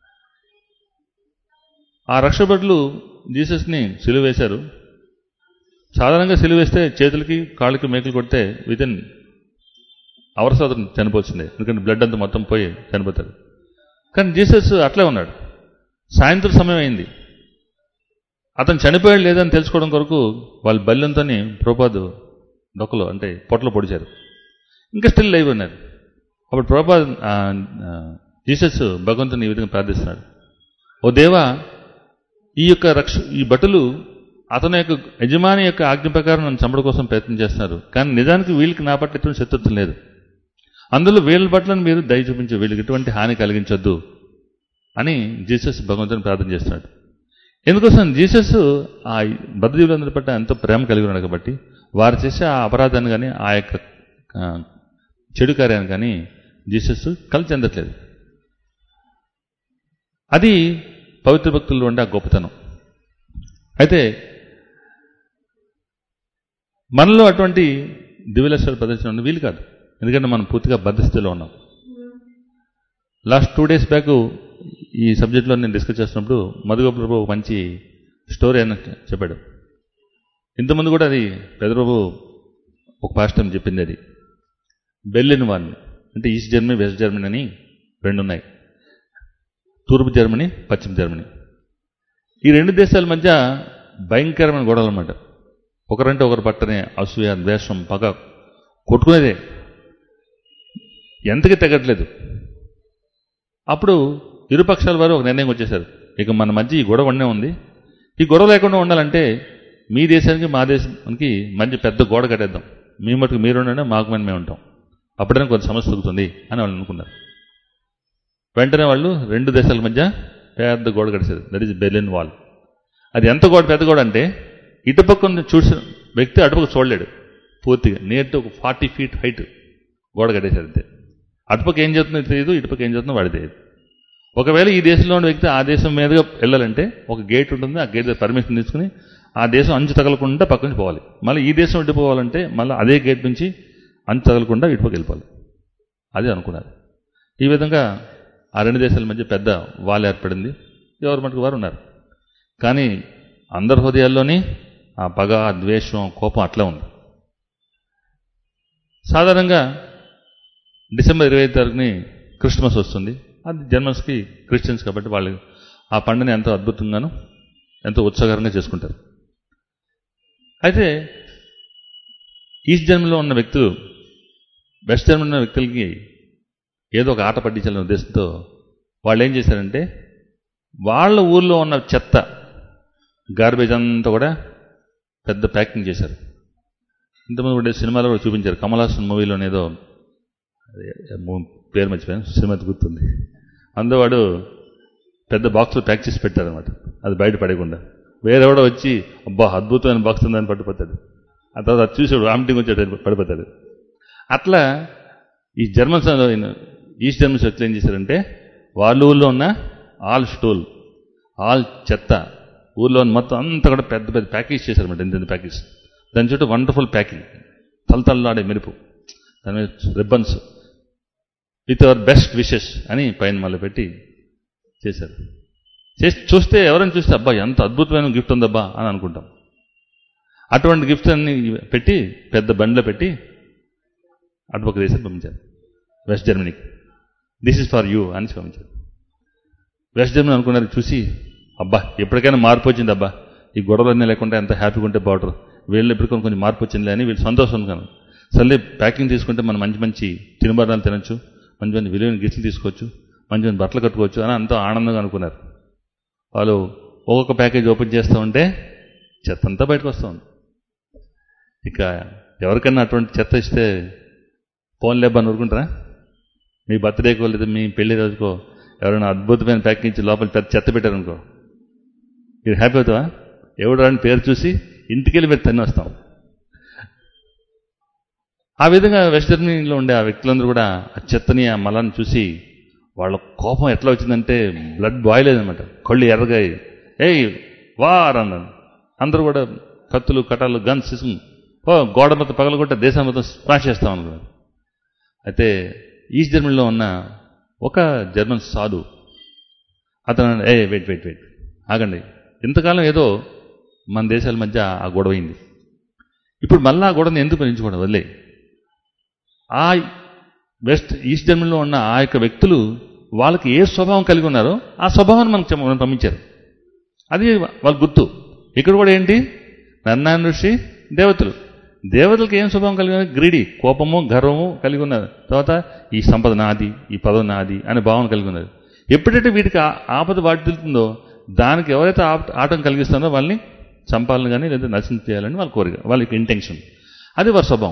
ఆ రక్షక భటులు జీసస్ని సిలువ వేశారు సాధారణంగా సిలువ వేస్తే చేతులకి కాళ్ళకి మేకలు కొడితే విత్ ఇన్ అవర్స్ అతను చనిపోతుండే ఎందుకంటే బ్లడ్ అంతా మొత్తం పోయి చనిపోతాడు కానీ జీసస్ అట్లే ఉన్నాడు సాయంత్రం సమయం అయింది అతను చనిపోయాడు లేదని తెలుసుకోవడం కొరకు వాళ్ళ బల్యంతో ప్రోపాదు డొక్కలో అంటే పొట్టలో పొడిచారు ఇంకా స్టిల్ లైవ్ ఉన్నారు అప్పుడు ప్రోపాద్ జీసస్ భగవంతుని ఈ విధంగా ప్రార్థిస్తున్నాడు ఓ దేవా ఈ యొక్క రక్ష ఈ భటులు అతని యొక్క యజమాని యొక్క ఆజ్ఞ ప్రకారం నన్ను చంపడం కోసం ప్రయత్నం చేస్తున్నారు కానీ నిజానికి వీళ్ళకి నా పట్ల ఎటువంటి శత్రుత్వం లేదు అందులో వీళ్ళ పట్ల మీరు దయ చూపించు వీళ్ళకి ఎటువంటి హాని కలిగించొద్దు అని జీసస్ భగవంతుని ప్రార్థన చేస్తున్నాడు ఎందుకోసం జీసస్ ఆ బద్ధజీవులందరి పట్ల ఎంతో ప్రేమ కలిగి ఉన్నాడు కాబట్టి వారు చేసే ఆ అపరాధాన్ని కానీ ఆ యొక్క ఆ, చెడు కార్యాన్ని కానీ జీసస్ కలిసి చెందట్లేదు అది పవిత్ర భక్తుల్లో ఉండే ఆ గొప్పతనం అయితే మనలో అటువంటి దివ్యలక్షల ప్రదర్శన ఉన్న వీలు కాదు ఎందుకంటే మనం పూర్తిగా బద్ధస్థితిలో ఉన్నాం లాస్ట్ టూ డేస్ బ్యాక్ ఈ సబ్జెక్ట్లో నేను డిస్కస్ చేస్తున్నప్పుడు మధుగోప ప్రభు ఒక మంచి స్టోరీ అని చెప్పాడు ఇంతకుముందు కూడా అది పెదప్రభు ఒక పాస్టమ్ చెప్పింది అది బెర్లిన్ వాన్ అంటే ఈస్ట్ జర్మనీ వెస్ట్ జర్మనీ అని రెండు ఉన్నాయి తూర్పు జర్మనీ పశ్చిమ జర్మనీ ఈ రెండు దేశాల మధ్య భయంకరమైన గొడవలు అన్నమాట ఒకరంటే ఒకరు పట్టనే అసూయ ద్వేషం పగ కొట్టుకునేదే ఎంతకి తెగట్లేదు అప్పుడు ఇరుపక్షాల వారు ఒక నిర్ణయం వచ్చేశారు ఇక మన మధ్య ఈ గొడవ ఉండే ఉంది ఈ గొడవ లేకుండా ఉండాలంటే మీ దేశానికి మా దేశానికి మధ్య పెద్ద గోడ కట్టేద్దాం మీ మటుకు మీరు ఉండండి మాకు మేము మేము ఉంటాం అప్పుడైనా కొంత సమస్య దొరుకుతుంది అని వాళ్ళు అనుకున్నారు వెంటనే వాళ్ళు రెండు దేశాల మధ్య పెద్ద గోడ కట్టేశారు దట్ ఈస్ బెర్లిన్ వాల్ అది ఎంత గోడ పెద్ద గోడ అంటే ఇటుపక్క ఉన్న చూసిన వ్యక్తి అటుపక్క చూడలేడు పూర్తిగా నియర్ టు ఒక ఫార్టీ ఫీట్ హైట్ గోడ కట్టేశారు అంతే అటుపక్క ఏం చేస్తుందో తెలియదు ఇటుపక్క ఏం చేస్తుందో వాడి తెలియదు ఒకవేళ ఈ దేశంలో ఉన్న వ్యక్తి ఆ దేశం మీదుగా వెళ్ళాలంటే ఒక గేట్ ఉంటుంది ఆ గేట్ పర్మిషన్ తీసుకుని ఆ దేశం అంచు తగలకుండా పక్క నుంచి పోవాలి మళ్ళీ ఈ దేశం ఇటు పోవాలంటే మళ్ళీ అదే గేట్ నుంచి అంచు తగలకుండా ఇటుపక్క వెళ్ళిపోవాలి అది అనుకున్నారు ఈ విధంగా ఆ రెండు దేశాల మధ్య పెద్ద వాల్ ఏర్పడింది ఎవరి మటుకు వారు ఉన్నారు కానీ అందరి హృదయాల్లోని ఆ పగ ఆ ద్వేషం ఆ కోపం అట్లా ఉంది సాధారణంగా డిసెంబర్ ఇరవై ఐదు తారీఖుని క్రిస్మస్ వస్తుంది అది జర్మన్స్కి క్రిస్టియన్స్ కాబట్టి వాళ్ళు ఆ పండుగని ఎంతో అద్భుతంగాను ఎంతో ఉత్సాహకరంగా చేసుకుంటారు అయితే ఈస్ట్ జర్మనీలో ఉన్న వ్యక్తులు వెస్ట్ జర్మనీలో ఉన్న వ్యక్తులకి ఏదో ఒక ఆట పట్టించాలనే ఉద్దేశంతో వాళ్ళు ఏం చేశారంటే వాళ్ళ ఊర్లో ఉన్న చెత్త గార్బేజ్ అంతా కూడా పెద్ద ప్యాకింగ్ చేశారు ఇంతకుముందు కూడా సినిమాలో కూడా చూపించారు కమల్ హాసన్ మూవీలోనేదో అదే మూ- పేరు మర్చిపోయాను సినిమా గుర్తుంది అందులో వాడు పెద్ద బాక్స్లో ప్యాక్ చేసి పెట్టారనమాట అది బయట పడకుండా వేరెవడో వచ్చి అబ్బా అద్భుతమైన బాక్స్ ఉందని పట్టుపోతాడు ఆ తర్వాత అది చూసి వామిటింగ్ వచ్చాడు పడిపోతాడు అట్లా ఈ జర్మన్స్ ఈస్ట్ జర్మన్స్ వ్యక్తులు ఏం చేశారంటే వాళ్ళ ఊళ్ళో ఉన్న ఆల్ స్టోల్ ఆల్ చెత్త ఊళ్ళో ఉన్న మొత్తం అంతా కూడా పెద్ద పెద్ద ప్యాకేజ్ చేశారన్నమాట ఇంత ఇంత ప్యాకేజ్ దాని చుట్టూ వండర్ఫుల్ ప్యాకింగ్ తలతల్లాడే మెరుపు దాని మీద ribbons with our best wishes అని పైన మళ్ళీ పెట్టి చేశారు చేసి చూస్తే ఎవరైనా చూస్తే అబ్బా ఎంత అద్భుతమైన గిఫ్ట్ ఉందబ్బా అని అనుకుంటాం అటువంటి గిఫ్ట్స్ అన్ని పెట్టి పెద్ద బండిలో పెట్టి అటుపక్క దేశం పంపించారు వెస్ట్ జర్మనీకి దిస్ ఇస్ ఫర్ యూ అని పంపించారు వెస్ట్ జర్మనీ అనుకున్నారు చూసి అబ్బా ఎప్పటికైనా మార్పు వచ్చింది అబ్బా ఈ గొడవలన్నీ లేకుండా ఎంత హ్యాపీగా ఉంటే బార్డర్ వీళ్ళు ఎప్పటికైనా కొంచెం మార్పు వచ్చిందిలే అని వీళ్ళు సంతోషం అనుకున్నాను సర్లే ప్యాకింగ్ తీసుకుంటే మనం మంచి మంచి తినుబడాలు తినొచ్చు మంచి మంచి విలువైన గిఫ్ట్లు తీసుకోవచ్చు మంచి మంచి బట్టలు కట్టుకోవచ్చు అని అంతా ఆనందంగా అనుకున్నారు వాళ్ళు ఒక్కొక్క ప్యాకేజ్ ఓపెన్ చేస్తూ ఉంటే చెత్త అంతా బయటకు వస్తుంది ఇక ఎవరికైనా అటువంటి చెత్త ఇస్తే ఫోన్ లేబని ఊరుకుంటారా మీ బర్త్డేకో లేదా మీ పెళ్లి రోజుకో ఎవరైనా అద్భుతమైన ప్యాకింగ్ ఇచ్చి లోపల పెద్ద చెత్త పెట్టారనుకో మీరు హ్యాపీ అవుతావా ఎవడు అని పేరు చూసి ఇంటికెళ్ళి మీరు తన్ని వస్తాం ఆ విధంగా వెస్ట్ జర్మనీలో ఉండే ఆ వ్యక్తులందరూ కూడా ఆ చెత్తని ఆ మలాన్ని చూసి వాళ్ళ కోపం ఎట్లా వచ్చిందంటే బ్లడ్ బాయిల్ అయిందన్నమాట కళ్ళు ఎర్రగాయి ఏయ్ వార్ అన్నాను అందరూ కూడా కత్తులు కటాలు గన్స్ తీసుకుని ఓ గోడ మొత్తం పగలగొట్ట దేశం మొత్తం స్మాష్ చేస్తాం అనుకున్నారు అయితే ఈస్ట్ జర్మనీలో ఉన్న ఒక జర్మన్ సాధు అతను అన్నాడు, ఏ వెయిట్ వెయిట్ వెయిట్ ఆగండి ఇంతకాలం ఏదో మన దేశాల మధ్య ఆ గొడవ అయింది ఇప్పుడు మళ్ళీ ఆ గొడవని ఎందుకు పెంచుకోవడం వదిలే ఆ వెస్ట్ ఈస్ట్ జర్మనీలో ఉన్న ఆ యొక్క వ్యక్తులు వాళ్ళకి ఏ స్వభావం కలిగి ఉన్నారో ఆ స్వభావాన్ని మనకు చెప్ప- మనకు పంపించారు అది వాళ్ళ గుర్తు ఇక్కడ కూడా ఏంటి నన్నాయన ఋషి దేవతలు దేవతలకు ఏం స్వభావం కలిగి ఉన్నారు గ్రీడి కోపము గర్వము కలిగి ఉన్నారు తర్వాత ఈ సంపద నాది ఈ పదవి నాది అనే భావన కలిగి ఉన్నారు ఎప్పుడైతే వీటికి ఆ- ఆపద వాటిల్తుందో దానికి ఎవరైతే ఆప- ఆటం కలిగిస్తారో వాళ్ళని చంపాలని కానీ లేదా నశించేయాలని వాళ్ళ కోరిక వాళ్ళకి ఇంటెన్షన్ అది వారి స్వభావం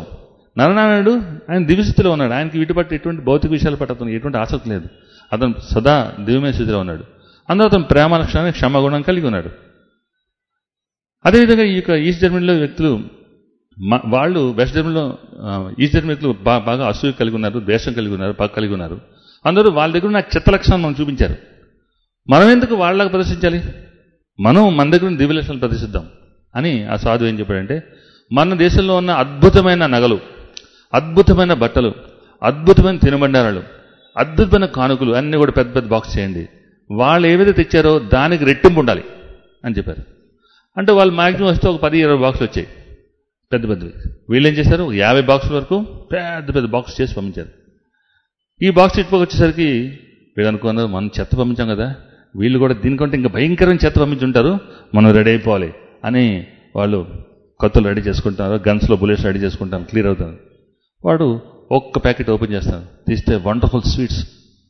నరనారాయణుడు ఆయన దివ్యస్థితిలో ఉన్నాడు ఆయనకి వీటి పట్ల ఎటువంటి భౌతిక విషయాల పట్ల అతనికి ఎటువంటి ఆసక్తి లేదు అతను సదా దివ్యమైన స్థితిలో ఉన్నాడు అందులో అతను ప్రేమ లక్షణాన్ని క్షమగుణం కలిగి ఉన్నాడు అదేవిధంగా ఈ యొక్క ఈస్ట్ జర్మనీలో వ్యక్తులు మ- వాళ్ళు వెస్ట్ జర్మనీలో ఆ, ఈస్ట్ జర్మనీ వ్యక్తులు బా- బాగా అసూయ కలిగి ఉన్నారు ద్వేషం కలిగి ఉన్నారు బాగా కలిగి ఉన్నారు అందరూ వాళ్ళ దగ్గర ఉన్న చెత్త లక్షణాన్ని మనం చూపించారు మనం ఎందుకు వాళ్ళకి ప్రదర్శించాలి మనం మన దగ్గర ఉన్న దివ్య లక్షణాలు ప్రదర్శిద్దాం అని ఆ సాధువు ఏం చెప్పాడంటే మన దేశంలో ఉన్న అద్భుతమైన నగలు అద్భుతమైన బట్టలు అద్భుతమైన తినుబండారాలు అద్భుతమైన కానుకలు అన్నీ కూడా పెద్ద పెద్ద బాక్స్ చేయండి వాళ్ళు ఏవైతే తెచ్చారో దానికి రెట్టింపు ఉండాలి అని చెప్పారు అంటే వాళ్ళు మ్యాక్సిమం వస్తే ఒక పది ఇరవై బాక్సులు వచ్చాయి పెద్ద పెద్దవి వీళ్ళు ఏం చేశారు ఒక యాభై బాక్సుల వరకు పెద్ద పెద్ద బాక్స్ చేసి పంపించారు ఈ బాక్స్ ఇటుపక్క వచ్చేసరికి వీళ్ళు అనుకున్నారు మనం చెత్త పంపించాం కదా వీళ్ళు కూడా దీనికంటే ఇంకా భయంకరమైన చెత్త పంపించుంటారు మనం రెడీ అయిపోవాలి అని వాళ్ళు కొత్తలు రెడీ చేసుకుంటున్నారు గన్స్లో బుల్లెట్స్ రెడీ చేసుకుంటాను క్లియర్ అవుతుంది వాడు ఒక్క ప్యాకెట్ ఓపెన్ చేస్తాను తీస్తే వండర్ఫుల్ స్వీట్స్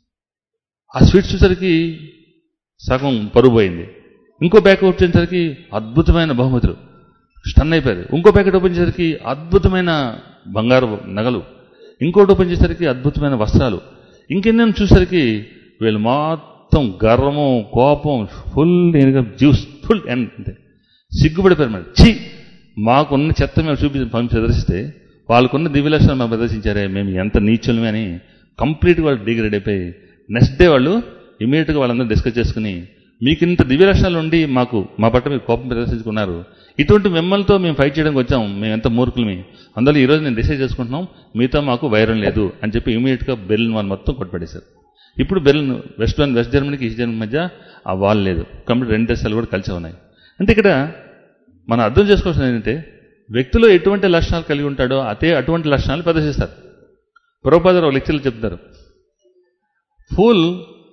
ఆ స్వీట్స్ చూసరికి సగం పరుగు పోయింది ఇంకో ప్యాకెట్ వచ్చేసరికి అద్భుతమైన బహుమతులు స్టన్ అయిపోయారు ఇంకో ప్యాకెట్ ఓపెన్ చేసరికి అద్భుతమైన బంగారు నగలు ఇంకోటి ఓపెన్ చేసరికి అద్భుతమైన వస్త్రాలు ఇంకెన్నెన్నో చూసరికి వీళ్ళు మొత్తం గర్వము కోపం ఫుల్ జ్యూస్ ఫుల్ అంతే సిగ్గుపడిపోయారు మరి ఛీ మాకున్న చెత్త మేము చూపి పంపి ప్రదర్శిస్తే వాళ్ళకున్న దివ్య లక్షణాలు మేము ప్రదర్శించారే మేము ఎంత నీచులమే అని కంప్లీట్గా వాళ్ళు డిగ్రేడ్ అయిపోయి నెక్స్ట్ డే వాళ్ళు ఇమీడియట్గా వాళ్ళందరూ డిస్కస్ చేసుకుని మీకు ఇంత దివ్య లక్షణాలు ఉండి మాకు మా పట్ల మీరు కోపం ప్రదర్శించుకున్నారు ఇటువంటి మిమ్మల్తో మేము ఫైట్ చేయడానికి వచ్చాం మేము ఎంత మూర్ఖులమి అందులో ఈరోజు నేను డిసైడ్ చేసుకుంటున్నాం మీతో మాకు వైరం లేదు అని చెప్పి ఇమీడియట్గా బెర్లిన్ వాళ్ళు మొత్తం కొట్టుపడేశారు ఇప్పుడు బెర్లిన్ వెస్ట్ వెస్ట్ జర్మనీకి ఈస్ట్ జర్మనీ మధ్య ఆ వాల్ లేదు కంప్లీట్ రెండు దేశాలు కూడా కలిసి ఉన్నాయి అంటే ఇక్కడ మనం అర్థం చేసుకోవాల్సింది ఏంటంటే వ్యక్తిలో ఎటువంటి లక్షణాలు కలిగి ఉంటాడో అదే అటువంటి లక్షణాలు ప్రదర్శిస్తారు ప్రభుపాదర్ ఒక లెక్చర్లు చెప్తారు fool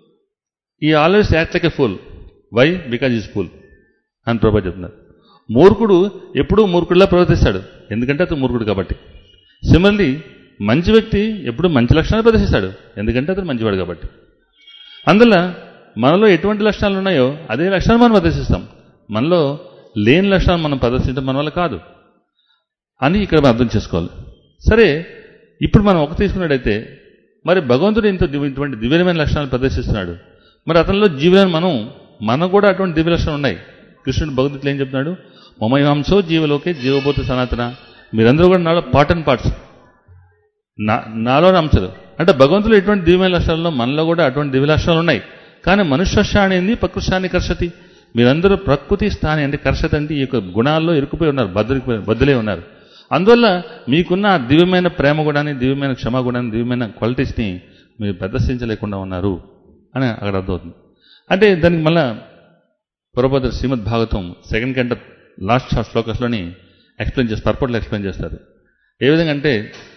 he always act like a fool why because is fool అని ప్రభా చెప్తున్నారు మూర్ఖుడు ఎప్పుడూ మూర్ఖుడిలా ప్రవర్తిస్తాడు ఎందుకంటే అతను మూర్ఖుడు కాబట్టి సిమిలర్లీ మంచి వ్యక్తి ఎప్పుడూ మంచి లక్షణాలు ప్రదర్శిస్తాడు ఎందుకంటే అతను మంచివాడు కాబట్టి అందువల్ల మనలో ఎటువంటి లక్షణాలు ఉన్నాయో అదే లక్షణాలు మనం ప్రదర్శిస్తాం మనలో లేని లక్షణాలు మనం ప్రదర్శించడం మన వల్ల కాదు అని ఇక్కడ మనం అర్థం చేసుకోవాలి సరే ఇప్పుడు మనం ఒక తీసుకున్నట్టయితే మరి భగవంతుడు ఇంత దివ్య- ఇటువంటి దివ్యమైన లక్షణాలు ప్రదర్శిస్తున్నాడు మరి అతనిలో జీవులను మనం మనకు కూడా అటువంటి దివ్య లక్షణాలు ఉన్నాయి కృష్ణుడు భగవద్గీతలో ఏం చెప్తున్నాడు మమయాంశో జీవలోకే జీవభూత సనాతన మీరందరూ కూడా నాలో పార్ట్ అండ్ పార్ట్స్ నా నాలోని అంశాలు అంటే భగవంతులు ఎటువంటి దివ్యమైన లక్షణాల్లో మనలో కూడా అటువంటి దివ్య లక్షణాలు ఉన్నాయి కానీ మనుష్యశాణి ఏంది ప్రకృష్టాన్ని కర్షతి మీరందరూ ప్రకృతి స్థాని అంటే కర్షత అంటే ఈ యొక్క గుణాల్లో ఇరుక్కుపోయి ఉన్నారు బద్దలిపోయి బద్దలే ఉన్నారు అందువల్ల మీకున్న ఆ దివ్యమైన ప్రేమ గుణాన్ని దివ్యమైన క్షమా గుణాన్ని దివ్యమైన క్వాలిటీస్ని మీరు ప్రదర్శించలేకుండా ఉన్నారు అని అక్కడ అర్థమవుతుంది అంటే దానికి మళ్ళా పురభద్ర Shrimad Bhagavatam second canto last శ్లోకస్లోని ఎక్స్ప్లెయిన్ చేస్తారు పర్పట్లో ఎక్స్ప్లెయిన్ చేస్తారు ఏ విధంగా అంటే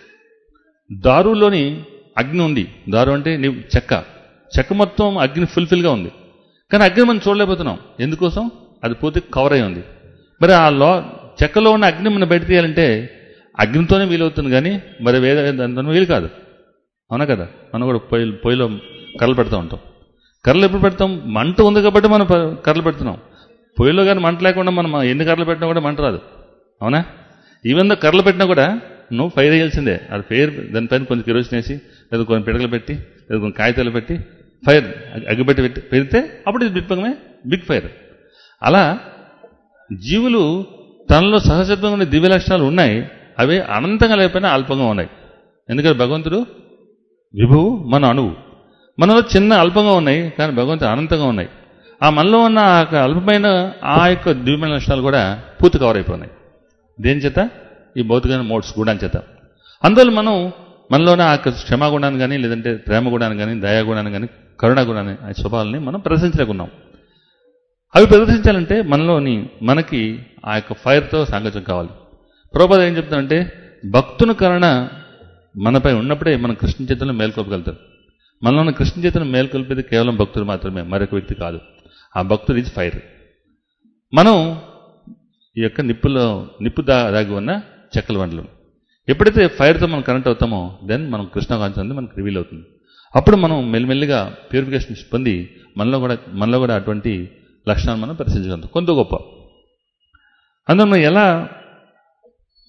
దారులోని అగ్ని ఉంది దారు అంటే నీ చెక్క చెక్క మొత్తం అగ్ని ఫుల్ఫిల్గా ఉంది కానీ అగ్ని మనం చూడలేకపోతున్నాం ఎందుకోసం అది పూర్తి కవర్ అయి ఉంది మరి ఆ లో చెక్కలో ఉన్న అగ్ని మనం బయట తీయాలంటే అగ్నితోనే వీలవుతుంది కానీ మరి వేరే దాంతో వీలు కాదు అవునా కదా మనం కూడా పొయ్యి పొయ్యిలో కర్రలు పెడతా ఉంటాం కర్రలు ఎప్పుడు పెడతాం మంట ఉంది కాబట్టి మనం ప- కర్రలు పెడుతున్నాం పొయ్యిలో కానీ మంట లేకుండా మనం ఎన్ని కర్రలు పెట్టినా కూడా మంట రాదు అవునా ఈవెన్ దో కర్రలు పెట్టినా కూడా నువ్వు ఫైర్ వేయాల్సిందే అది ఫైర్ దానిపైన కొంచెం కిరోసిన్ వేసి లేదా కొన్ని పిడకలు పెట్టి లేదా కొన్ని కాగితాలు పెట్టి ఫైర్ అగ్గిపెట్టి పెట్టి పెడితే అప్పుడు ఇది బిగ్ బిగ్ ఫైర్ అలా జీవులు తనలో సహజత్వంగా ఉండే దివ్య లక్షణాలు ఉన్నాయి అవి అనంతంగా లేకపోయినా అల్పంగా ఉన్నాయి ఎందుకంటే భగవంతుడు విభువు మన అణువు మనలో చిన్న అల్పంగా ఉన్నాయి కానీ భగవంతుడు అనంతంగా ఉన్నాయి ఆ మనలో ఉన్న ఆ యొక్క అల్పమైన ఆ యొక్క దివ్యమైన లక్షణాలు కూడా పూర్తి కవర్ అయిపోయినాయి దేని చేత ఈ భౌతికమైన మోడ్స్ గుణాన్ని చేత అందువల్ల మనం మనలోన ఆ యొక్క క్షమా గుణాన్ని కానీ లేదంటే ప్రేమ గుణాన్ని కానీ దయా గుణాన్ని కానీ కరుణ గుణాన్ని ఆ స్వభావాలని మనం ప్రదర్శించలేకున్నాం అవి ప్రదర్శించాలంటే మనలోని మనకి ఆ యొక్క ఫైర్తో సాంగత్యం కావాలి ప్రభుపాద ఏం చెప్తానంటే భక్తుని కరుణ మనపై ఉన్నప్పుడే మనం కృష్ణ చేతులను మేల్కొల్పగలుగుతారు మనలో ఉన్న కృష్ణ చేతులను మేల్కొల్పేది కేవలం భక్తుడు మాత్రమే మరొక వ్యక్తి కాదు ఆ భక్తుడు ఈజ్ ఫైర్ మనం ఈ యొక్క నిప్పులో నిప్పు దా దాగి ఉన్న చెక్కల వంటలు ఎప్పుడైతే ఫైర్తో మనం కనెక్ట్ అవుతామో దెన్ మనం కృష్ణ కాన్సెప్ట్ మనకు రివీల్ అవుతుంది అప్పుడు మనం మెల్లిమెల్లిగా ప్యూరిఫికేషన్ పొంది మనలో కూడా మనలో కూడా అటువంటి లక్షణాలు మనం పరిశీలించగలుగుతాం కొంత గొప్ప అందులో మనం ఎలా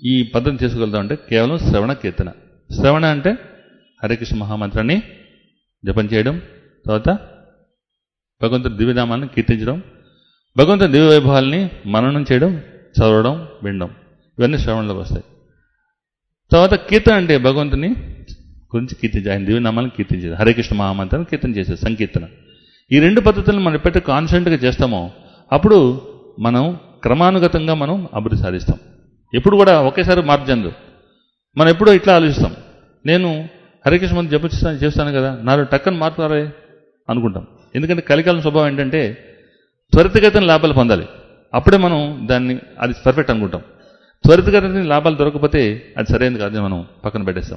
ఈ పద్ధతి చేసుకోగలుగుతాం అంటే కేవలం శ్రవణ కీర్తన శ్రవణ అంటే హరే కృష్ణ మహామంత్రాన్ని జపం చేయడం తర్వాత భగవంతుడి దివ్యనామాలను కీర్తించడం భగవంతుడి దివ్య వైభవాల్ని మననం చేయడం చదవడం వినడం ఇవన్నీ శ్రవణలోకి వస్తాయి తర్వాత కీర్తన అంటే భగవంతుని గురించి కీర్తించి ఆయన దివ్యనామాలను కీర్తించేది హరే కృష్ణ మహామంత్రాన్ని కీర్తన చేసేది సంకీర్తన ఈ రెండు పద్ధతులను మనం ఎప్పుడైతే కాన్స్టెంట్గా చేస్తామో అప్పుడు మనం క్రమానుగతంగా మనం అభివృద్ధి సాధిస్తాం ఎప్పుడు కూడా ఒకేసారి మార్పు చెందదు మనం ఎప్పుడూ ఇట్లా ఆలోచిస్తాం నేను హరికృష్ణ మంది జపిస్తాను చేస్తాను కదా నాలో టక్కని మార్పు రారే అనుకుంటాం ఎందుకంటే కలికాలం స్వభావం ఏంటంటే త్వరితగతిన లాభాలు పొందాలి అప్పుడే మనం దాన్ని అది పర్ఫెక్ట్ అనుకుంటాం త్వరితగతిన లాభాలు దొరకకపోతే అది సరైనది కాదని మనం పక్కన పెట్టేస్తాం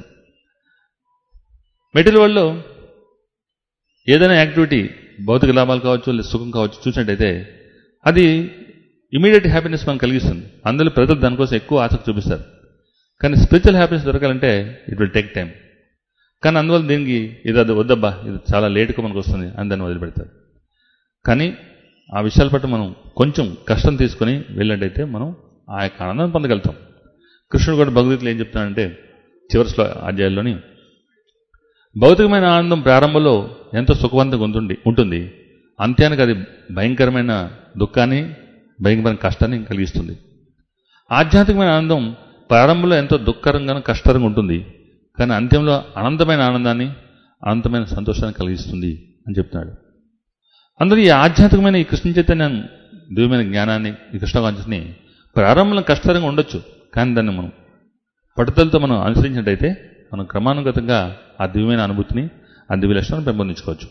మెటీరియల్ వరల్డ్లో ఏదైనా యాక్టివిటీ భౌతిక లాభాలు కావచ్చు లేదా సుఖం కావచ్చు చూసినట్టయితే అది ఇమీడియట్ హ్యాపీనెస్ మనం కలిగిస్తుంది అందులో ప్రజలు దానికోసం ఎక్కువ ఆసక్తి చూపిస్తారు కానీ స్పిరిచువల్ హ్యాపీనెస్ దొరకాలంటే ఇట్ విల్ టేక్ టైం కానీ అందువల్ల దీనికి ఇది అది వద్దబ్బా ఇది చాలా లేటుగా మనకు వస్తుంది అని దాన్ని వదిలిపెడతారు కానీ ఆ విషయాల పట్ల మనం కొంచెం కష్టం తీసుకొని వెళ్ళినట్టయితే మనం ఆ యొక్క ఆనందం పొందగలుగుతాం కృష్ణుడు కూడా భగవద్గీతలో ఏం చెప్తున్నాడంటే చివరి శ్లో అధ్యాయంలోని భౌతికమైన ఆనందం ప్రారంభంలో ఎంతో సుఖవంతంగా ఉంటుంది ఉంటుంది అంత్యానికి అది భయంకరమైన దుఃఖాన్ని భయంకరమైన కష్టాన్ని కలిగిస్తుంది ఆధ్యాత్మికమైన ఆనందం ప్రారంభంలో ఎంతో దుఃఖకరంగా కష్టంగా ఉంటుంది కానీ అంత్యంలో అనంతమైన ఆనందాన్ని అనంతమైన సంతోషాన్ని కలిగిస్తుంది అని చెప్తున్నాడు అందరూ ఈ ఆధ్యాత్మికమైన ఈ కృష్ణ చైతన్యం దివ్యమైన జ్ఞానాన్ని ఈ కృష్ణ కాన్షియస్ని ప్రారంభంలో కష్టతరంగా ఉండొచ్చు కానీ దాన్ని మనం పట్టుదలతో మనం అనుసరించినట్టయితే మనం క్రమానుగతంగా ఆ దివ్యమైన అనుభూతిని ఆ దివ్య లక్షణాన్ని పెంపొందించుకోవచ్చు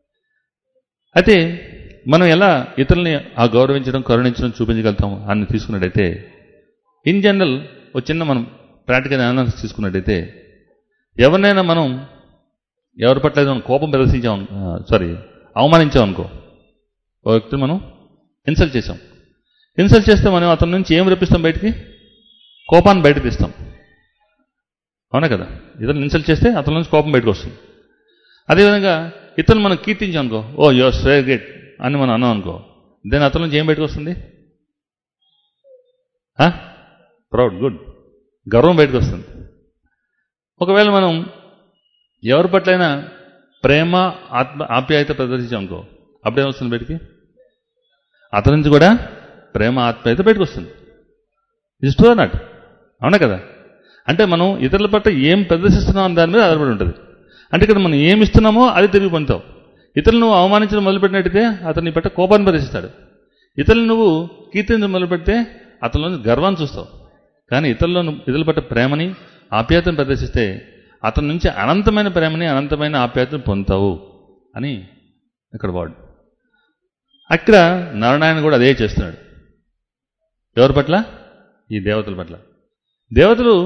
అయితే మనం ఎలా ఇతరుల్ని ఆ గౌరవించడం కరుణించడం చూపించగలుగుతాం అని తీసుకున్నట్టయితే ఇన్ జనరల్ ఒక చిన్న మనం ప్రాక్టికల్ అనాలిసిస్ తీసుకున్నట్టయితే ఎవరినైనా మనం ఎవరి పట్ల ఏదైనా కోపం ప్రదర్శించాం సారీ అవమానించాం అనుకో ఓ వ్యక్తిని మనం ఇన్సల్ట్ చేసాం ఇన్సల్ట్ చేస్తే మనం అతని నుంచి ఏం రప్పిస్తాం బయటికి కోపాన్ని బయట తీస్తాం అవునా కదా ఇతరులు ఇన్సల్ట్ చేస్తే అతని నుంచి కోపం బయటకు వస్తుంది అదేవిధంగా ఇతను మనం కీర్తించాం అనుకో ఓ యువర్ స్వే గ్రేట్ అని మనం అన్నాం అనుకో దెన్ అతని నుంచి ఏం బయటకు వస్తుంది ప్రౌడ్ గుడ్ గర్వం బయటకు వస్తుంది ఒకవేళ మనం ఎవరి పట్లైనా ప్రేమ ఆత్మ ఆప్యాయత ప్రదర్శించాం అనుకో అప్పుడేం వస్తుంది బయటికి అతని నుంచి కూడా ప్రేమ ఆత్మీయత బయటకు వస్తుంది ఇస్ ట్రూ నాట్ అవునా కదా అంటే మనం ఇతరుల పట్ల ఏం ప్రదర్శిస్తున్నాం దాని మీద ఆధారపడి ఉంటుంది అంటే ఇక్కడ మనం ఏమి ఇస్తున్నామో అది తిరిగి పొందుతావు ఇతరులు నువ్వు అవమానించడం మొదలుపెట్టినట్టయితే అతని పట్ల కోపాన్ని ప్రదర్శిస్తాడు ఇతరులు నువ్వు కీర్తించడం మొదలుపెడితే అతనిలో గర్వాన్ని చూస్తావు కానీ ఇతరుల్లో ఇతరుల పట్ల ప్రేమని ఆప్యాయతను ప్రదర్శిస్తే అతని నుంచి అనంతమైన ప్రేమని అనంతమైన ఆప్యాయతను పొందుతావు అని ఇక్కడ వాడు అక్కడ నారాయణ కూడా అదే చేస్తున్నాడు ఎవరి పట్ల ఈ దేవతల పట్ల దేవతలు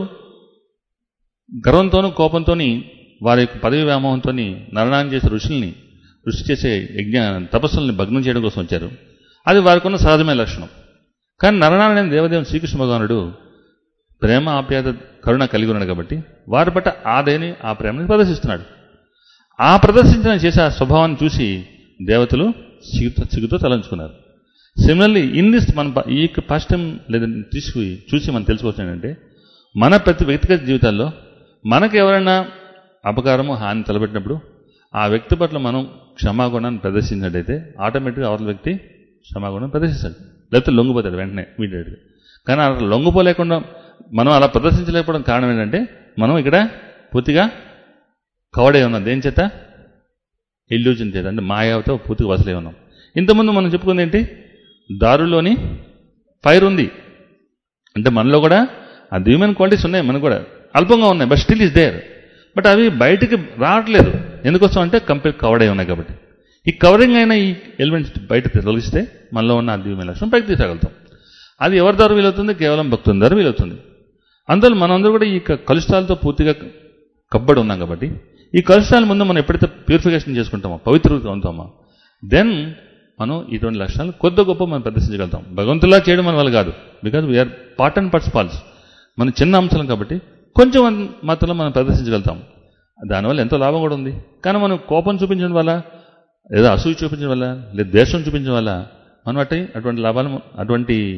గర్వంతోనూ కోపంతోని వారి యొక్క పదవి వ్యామోహంతో నరనాయన చేసే ఋషుల్ని ఋషి చేసే యజ్ఞ తపస్సుల్ని భగ్నం చేయడం కోసం వచ్చారు అది వారికి ఉన్న సహజమైన లక్షణం కానీ నరనారాయణ దేవదేవుని శ్రీకృష్ణ భగవానుడు ప్రేమ ఆప్యాయత కరుణ కలిగి ఉన్నాడు కాబట్టి వారి పట్ల ఆదయని ఆ ప్రేమని ప్రదర్శిస్తున్నాడు ఆ ప్రదర్శించిన చేసే ఆ స్వభావాన్ని చూసి దేవతలు సిగ్గుతో సిగ్గుతో తలంచుకున్నారు సిమిలర్లీ ఇన్ దిస్ మన ప- ఈ ఫస్ట్ టైం లేదా తీసుకు చూసి మనం తెలుసుకోవచ్చు ఏంటంటే మన ప్రతి వ్యక్తిగత జీవితాల్లో మనకు ఎవరైనా అపకారము హాని తలపెట్టినప్పుడు ఆ వ్యక్తి పట్ల మనం క్షమాగుణాన్ని ప్రదర్శించినట్టయితే ఆటోమేటిక్గా అవతల వ్యక్తి క్షమాగుణం ప్రదర్శిస్తాడు లేకపోతే లొంగిపోతాడు వెంటనే ఇమీడియట్గా కానీ అలా లొంగిపోలేకుండా మనం అలా ప్రదర్శించలేకపోవడం కారణం ఏంటంటే మనం ఇక్కడ పూర్తిగా కవడే ఉన్నాం దేని చేత ఇల్యూజన్ చేత అంటే మాయావతో పూర్తిగా వసలే ఉన్నాం ఇంతకుముందు మనం చెప్పుకుంది ఏంటి దారుల్లోని ఫైర్ ఉంది అంటే మనలో కూడా ఆ దివ్యమైన క్వాలిటీస్ ఉన్నాయి మనకు కూడా అల్పంగా ఉన్నాయి but still is there but అవి బయటికి రావట్లేదు ఎందుకోసం అంటే కంప్లీట్ కవర్ అయి ఉన్నాయి కాబట్టి ఈ కవరింగ్ అయిన ఈ ఎలిమెంట్స్ బయట తొలగిస్తే మనలో ఉన్న ఆ దివ్యమైన లక్షణం పైకి తీసగలుగుతాం అది ఎవరి ద్వారా వీలవుతుంది కేవలం భక్తుల ద్వారా వీలవుతుంది అందువల్ల మనందరూ కూడా ఈ క- కలుషితాలతో పూర్తిగా కబ్బడి ఉన్నాం కాబట్టి ఈ కలుషితాల ముందు మనం ఎప్పుడైతే ప్యూరిఫికేషన్ చేసుకుంటామో పవిత్రత ఉంటామో దెన్ మనం ఇటువంటి లక్షణాలు కొద్ది గొప్ప మనం ప్రదర్శించగలుగుతాం భగవంతులా చేయడం మన వల్ల కాదు because we are part and parts parcels మన చిన్న అంశాలం కాబట్టి కొంచెం అన్- మాత్రంలో మనం ప్రదర్శించగలుగుతాం దానివల్ల ఎంతో లాభం కూడా ఉంది కానీ మనం కోపం చూపించడం వల్ల లేదా అసూయ చూపించడం వల్ల లేదా ద్వేషం చూపించడం వల్ల మనం అట్టి అటువంటి లాభాలు అటువంటి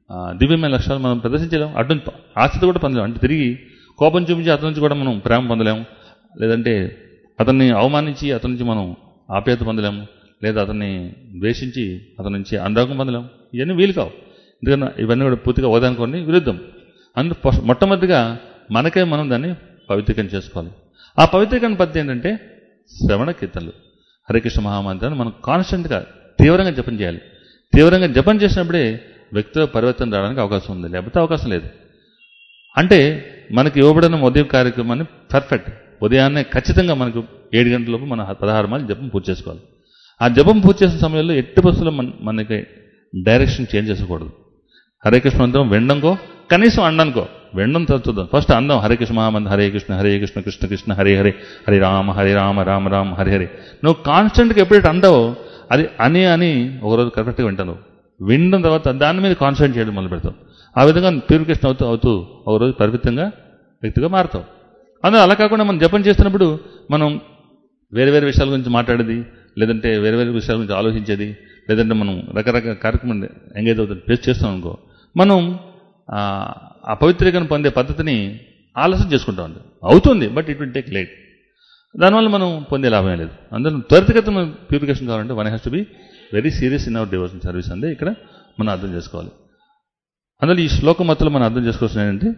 ఆ, దివ్యమైన లక్షణాలు మనం ప్రదర్శించలేం అటు ఆస్తితో కూడా పొందలేం అంటే తిరిగి కోపం చూపించి అతని నుంచి కూడా మనం ప్రేమ పొందలేము లేదంటే అతన్ని అవమానించి అతని నుంచి మనం ఆప్యాయత పొందలేము లేదా అతన్ని ద్వేషించి అతని నుంచి అనురాగం పొందలేము ఇవన్నీ వీలు కావు ఎందుకన్నా ఇవన్నీ కూడా పూర్తిగా ఓదానుకోండి విరుద్ధం అందు ఫస్ట్- మొట్టమొదటిగా మనకే మనం దాన్ని పవిత్రీకరణ చేసుకోవాలి ఆ పవిత్రీకరణ పద్ధతి ఏంటంటే శ్రవణ కీర్తనలు హరికృష్ణ మహామంత్రాన్ని మనం కాన్స్టెంట్గా తీవ్రంగా జపం చేయాలి తీవ్రంగా జపం చేసినప్పుడే వ్యక్తిలో పరివర్తన రావడానికి అవకాశం ఉంది లేకపోతే అవకాశం లేదు అంటే మనకి ఇవ్వబడిన ఉదయం కార్యక్రమాన్ని పర్ఫెక్ట్ ఉదయాన్నే ఖచ్చితంగా మనకు ఏడు గంటలలోపు మన పదహారు మాలు జపం పూర్తి చేసుకోవాలి ఆ జపం పూర్తి చేసిన సమయంలో ఎట్టి బస్సులో మన మనకి డైరెక్షన్ చేంజ్ చేసుకోకూడదు హరే కృష్ణ మంత్రం వినడంకో కనీసం అండనుకో వినడం తర్వాత చూద్దాం ఫస్ట్ అందాం హరే కృష్ణ మహామంత్రం హరే కృష్ణ హరే కృష్ణ కృష్ణ కృష్ణ హరే హరే హరే రామ హరే రామ రామ రామ హరే హరే నువ్వు కాన్స్టెంట్గా ఎప్పుడైతే అందావో అది అని అని ఒకరోజు కరెక్ట్గా వింటాను వినడం తర్వాత దాని మీద కాన్సన్ట్రేట్ చేయడం మొదలు పెడతావు ఆ విధంగా ప్యూరిఫికేషన్ అవుతూ అవుతూ ఒకరోజు పరిమితంగా వ్యక్తిగా మారుతావు అందులో అలా కాకుండా మనం జపం చేస్తున్నప్పుడు మనం వేరే వేరే విషయాల గురించి మాట్లాడేది లేదంటే వేరే వేరే విషయాల గురించి ఆలోచించేది లేదంటే మనం రకరకాల కార్యక్రమం ఎంగేజ్ అవుతుంది ఫేస్ చేస్తాం అనుకో మనం ఆ, ఆ పవిత్రీకరణ పొందే పద్ధతిని ఆలస్యం చేసుకుంటాం అండి అవుతుంది but it will take late దానివల్ల మనం పొందే లాభమే లేదు అందులో త్వరితగతిన ప్యూరిఫికేషన్ కావాలంటే one has to be very serious in our devotion service అందే ఇక్కడ మనం అర్థం చేసుకోవాలి అందులో ఈ శ్లోకం మొత్తంలో మనం అర్థం చేసుకోవాల్సిన ఏంటంటే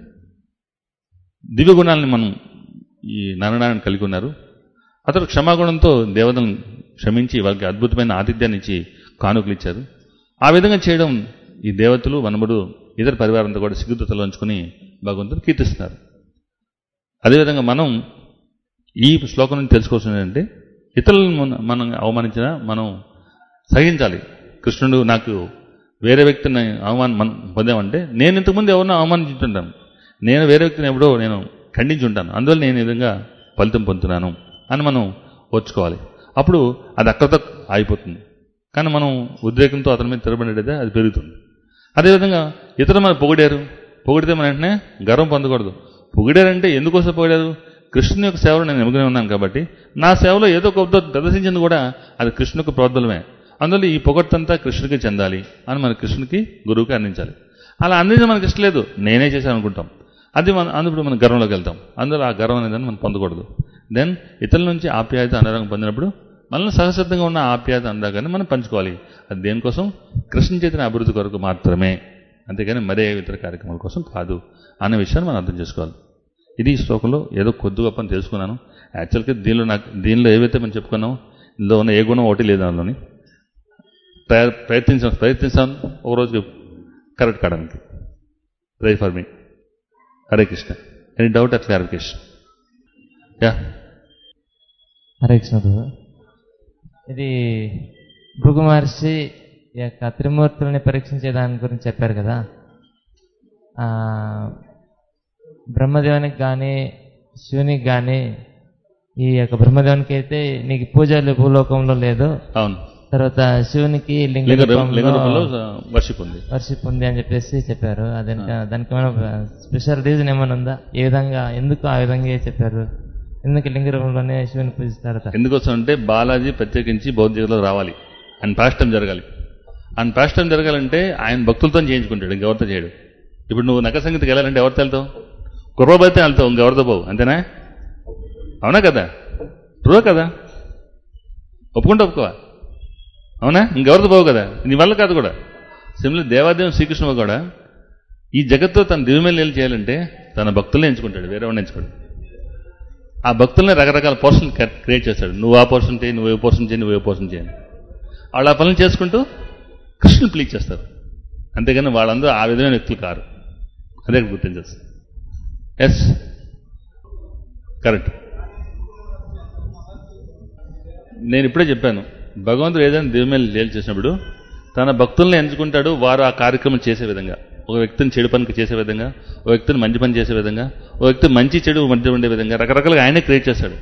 దివ్య గుణాలని మనం ఈ నారాయణ కలిగి ఉన్నారు అతడు క్షమాగుణంతో దేవతలను క్షమించి వాళ్ళకి అద్భుతమైన ఆతిథ్యాన్ని ఇచ్చి కానుకలు ఇచ్చారు ఆ విధంగా చేయడం ఈ దేవతలు వనముడు ఇతర పరివారంతో కూడా సిగ్గుతలు ఉంచుకుని భగవంతుని కీర్తిస్తున్నారు అదేవిధంగా మనం ఈ శ్లోకం నుంచి తెలుసుకోవాల్సింది ఏంటంటే ఇతరులను మన- మనం అవమానించినా మనం సహించాలి కృష్ణుడు నాకు వేరే వ్యక్తిని అవమానం మనం పొందామంటే నేను ఇంతకుముందు ఎవరినో అవమానించుంటాను నేను వేరే వ్యక్తిని ఎప్పుడో నేను ఖండించి ఉంటాను అందువల్ల నేను ఈ విధంగా ఫలితం పొందుతున్నాను అని మనం ఓర్చుకోవాలి అప్పుడు అది అక్కడితో ఆగిపోతుంది కానీ మనం ఉద్రేకంతో అతని మీద తిరబడేదే అది పెరుగుతుంది అదేవిధంగా ఇతరులు మనం పొగిడారు పొగిడితే మన వెంటనే గర్వం పొందకూడదు పొగిడారంటే ఎందుకోసం పొగిడారు కృష్ణుని యొక్క సేవలో నేను నిమగ్నం ఉన్నాను కాబట్టి నా సేవలో ఏదో ఒక ప్రదర్శించింది కూడా అది కృష్ణు యొక్క ప్రోద్బలమే అందువల్ల ఈ పొగడ్తంతా కృష్ణుడికి చెందాలి అని మన కృష్ణునికి గురువుకి అందించాలి అలా అందించడం మనకి ఇష్టం లేదు నేనే చేశాను అనుకుంటాం అది మన అందుప్పుడు మనం గర్వంలోకి వెళ్తాం అందులో ఆ గర్వం అనేది మనం పొందకూడదు దెన్ ఇతరుల నుంచి ఆప్యాయత అనురాగం పొందినప్పుడు మనలో సహసిద్ధంగా ఉన్న ఆప్యాయత అనురాగాన్ని మనం పంచుకోవాలి అది దేనికోసం కృష్ణ చేతిన అభివృద్ధి కొరకు మాత్రమే అంతేగాని మరే ఇతర కార్యక్రమాల కోసం కాదు అనే విషయాన్ని మనం అర్థం చేసుకోవాలి ఇది ఈ శ్లోకంలో ఏదో కొద్ది గొప్ప అని తెలుసుకున్నాను యాక్చువల్గా దీనిలో నాకు దీనిలో ఏవైతే మనం చెప్పుకున్నామో ఇందులో ఉన్న ఏ గుణం ఒకటి లేదు అందులోని ప్రయ- ప్రయత్నించాం ప్రయత్నించాను ఒక రోజు కరెక్ట్ కావడానికి try for me Hare Krishna any doubt at clarification yeah Hare Krishna Prabhu ఇది భృగు మహర్షి ఈ యొక్క త్రిమూర్తులని పరీక్షించే దాని గురించి చెప్పారు కదా ఆ, బ్రహ్మదేవునికి కానీ శివునికి కానీ ఈ యొక్క బ్రహ్మదేవునికి అయితే నీకు పూజలు భూలోకంలో లేదు అవును తర్వాత శివునికి లింగ లింగ రూపం- లింగ రూపంలో రూపంలో వర్షిప్ ఉంది వర్షిప్ ఉంది అని చెప్పేసి చెప్పారు అదంటే దానికి ఏమైనా స్పెషల్ రీజన్ ఏమైనా ఉందా ఏ విధంగా ఎందుకు ఆ విధంగా చెప్పారు ఎందుకు లింగ రూపంలోనే శివుని పూజిస్తారు ఎందుకోసం అంటే బాలాజీ ప్రత్యేకించి భౌతికలో రావాలి ఆయన పాష్టం జరగాలి ఆయన పాష్టం జరగాలంటే ఆయన భక్తులతో చేయించుకుంటాడు ఇంకెవరితో చేయడు ఇప్పుడు నువ్వు నగర సంగతికి వెళ్ళాలంటే ఎవరితో వెళ్తావు కుర్రబడితే వెళ్తావు ఇంకెవరితో పోవు అంతేనా అవునా కదా ట్రూ కదా ఒప్పుకుంటే ఒప్పుకోవా అవునా ఇంకెవరితో పోవు కదా నీ వల్ల కాదు కూడా సిమిలర్ దేవాదేవం శ్రీకృష్ణుడు కూడా ఈ జగత్తులో తన దివ్యమైన నీళ్ళు చేయాలంటే తన భక్తుల్ని ఎంచుకుంటాడు వేరే వాడిని ఎంచుకోడు ఆ భక్తుల్ని రకరకాల పోర్షన్ క్రియేట్ చేస్తాడు నువ్వు ఆ పోర్షన్ చేయి నువ్వు ఏ పోర్షన్ చేయి నువ్వు ఏ పోర్షన్ చేయని వాళ్ళు ఆ పనులు చేసుకుంటూ కృష్ణుని ప్లీజ్ చేస్తారు అంతేగాని వాళ్ళందరూ ఆ విధమైన వ్యక్తులు కారు అదే ఇక్కడ గుర్తించాల్సింది ఎస్ కరెక్ట్ నేను ఇప్పుడే చెప్పాను భగవంతుడు ఏదైనా దివ్యమైన లీల చేసినప్పుడు తన భక్తుల్ని ఎంచుకుంటాడు వారు ఆ కార్యక్రమం చేసే విధంగా ఒక వ్యక్తిని చెడు పనికి చేసే విధంగా ఒక వ్యక్తిని మంచి పని చేసే విధంగా ఒక వ్యక్తి మంచి చెడు మధ్య ఉండే విధంగా రకరకాలుగా ఆయనే క్రియేట్ చేస్తాడు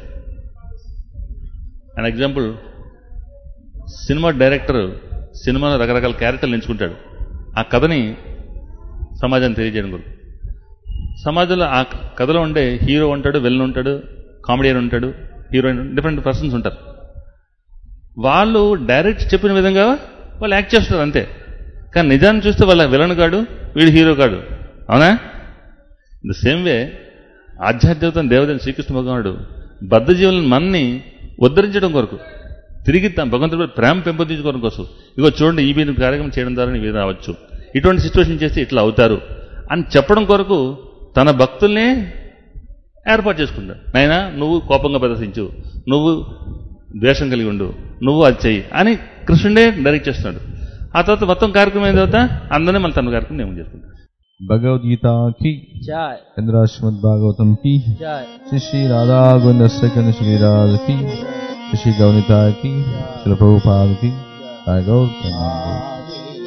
అన్ ఎగ్జాంపుల్ సినిమా డైరెక్టర్ సినిమాలో రకరకాల క్యారెక్టర్లు ఎంచుకుంటాడు ఆ కథని సమాజాన్ని తెలియజేయడం కొరకు సమాజంలో ఆ కథలో ఉండే హీరో ఉంటాడు విలన్ ఉంటాడు కామెడియన్ ఉంటాడు హీరోయిన్ డిఫరెంట్ పర్సన్స్ ఉంటారు వాళ్ళు డైరెక్ట్ చెప్పిన విధంగా వాళ్ళు యాక్ట్ చేస్తారు అంతే కానీ నిజాన్ని చూస్తే వాళ్ళ విలన్ గాడు వీడు హీరో కాడు అవునా ద సేమ్ వే ఆధ్యాత్మికత దేవతని శ్రీకృష్ణ భగవానుడు బద్ధ జీవులను మన్ని ఉద్ధరించడం కొరకు తిరిగి తన భగవంతుడి మీద ప్రేమ పెంపొందించుకోవడం కోసం ఇగో చూడండి ఈ మీరు కార్యక్రమం చేయడం ద్వారా మీరు రావచ్చు ఇటువంటి సిచ్యువేషన్ చేస్తే ఇట్లా అవుతారు అని చెప్పడం కొరకు తన భక్తుల్నే ఏర్పాటు చేసుకుంటాడు నాయనా నువ్వు కోపంగా ప్రదర్శించు నువ్వు ద్వేషం కలిగి ఉండు నువ్వు అది చెయ్యి అని కృష్ణుడే డైరెక్ట్ చేస్తున్నాడు ఆ తర్వాత మొత్తం కార్యక్రమం అయిన తర్వాత అందరినీ మన తన కార్యక్రమం నేను చేసుకుంటాడు भगवद गीता की जय इंद्रा श्रीमद भागवतम की जय श्री श्री राधा गोविंद सेकंद श्री राज की श्री श्री गौनिता की श्री प्रभुपाद की जय गौर प्रेमानंद।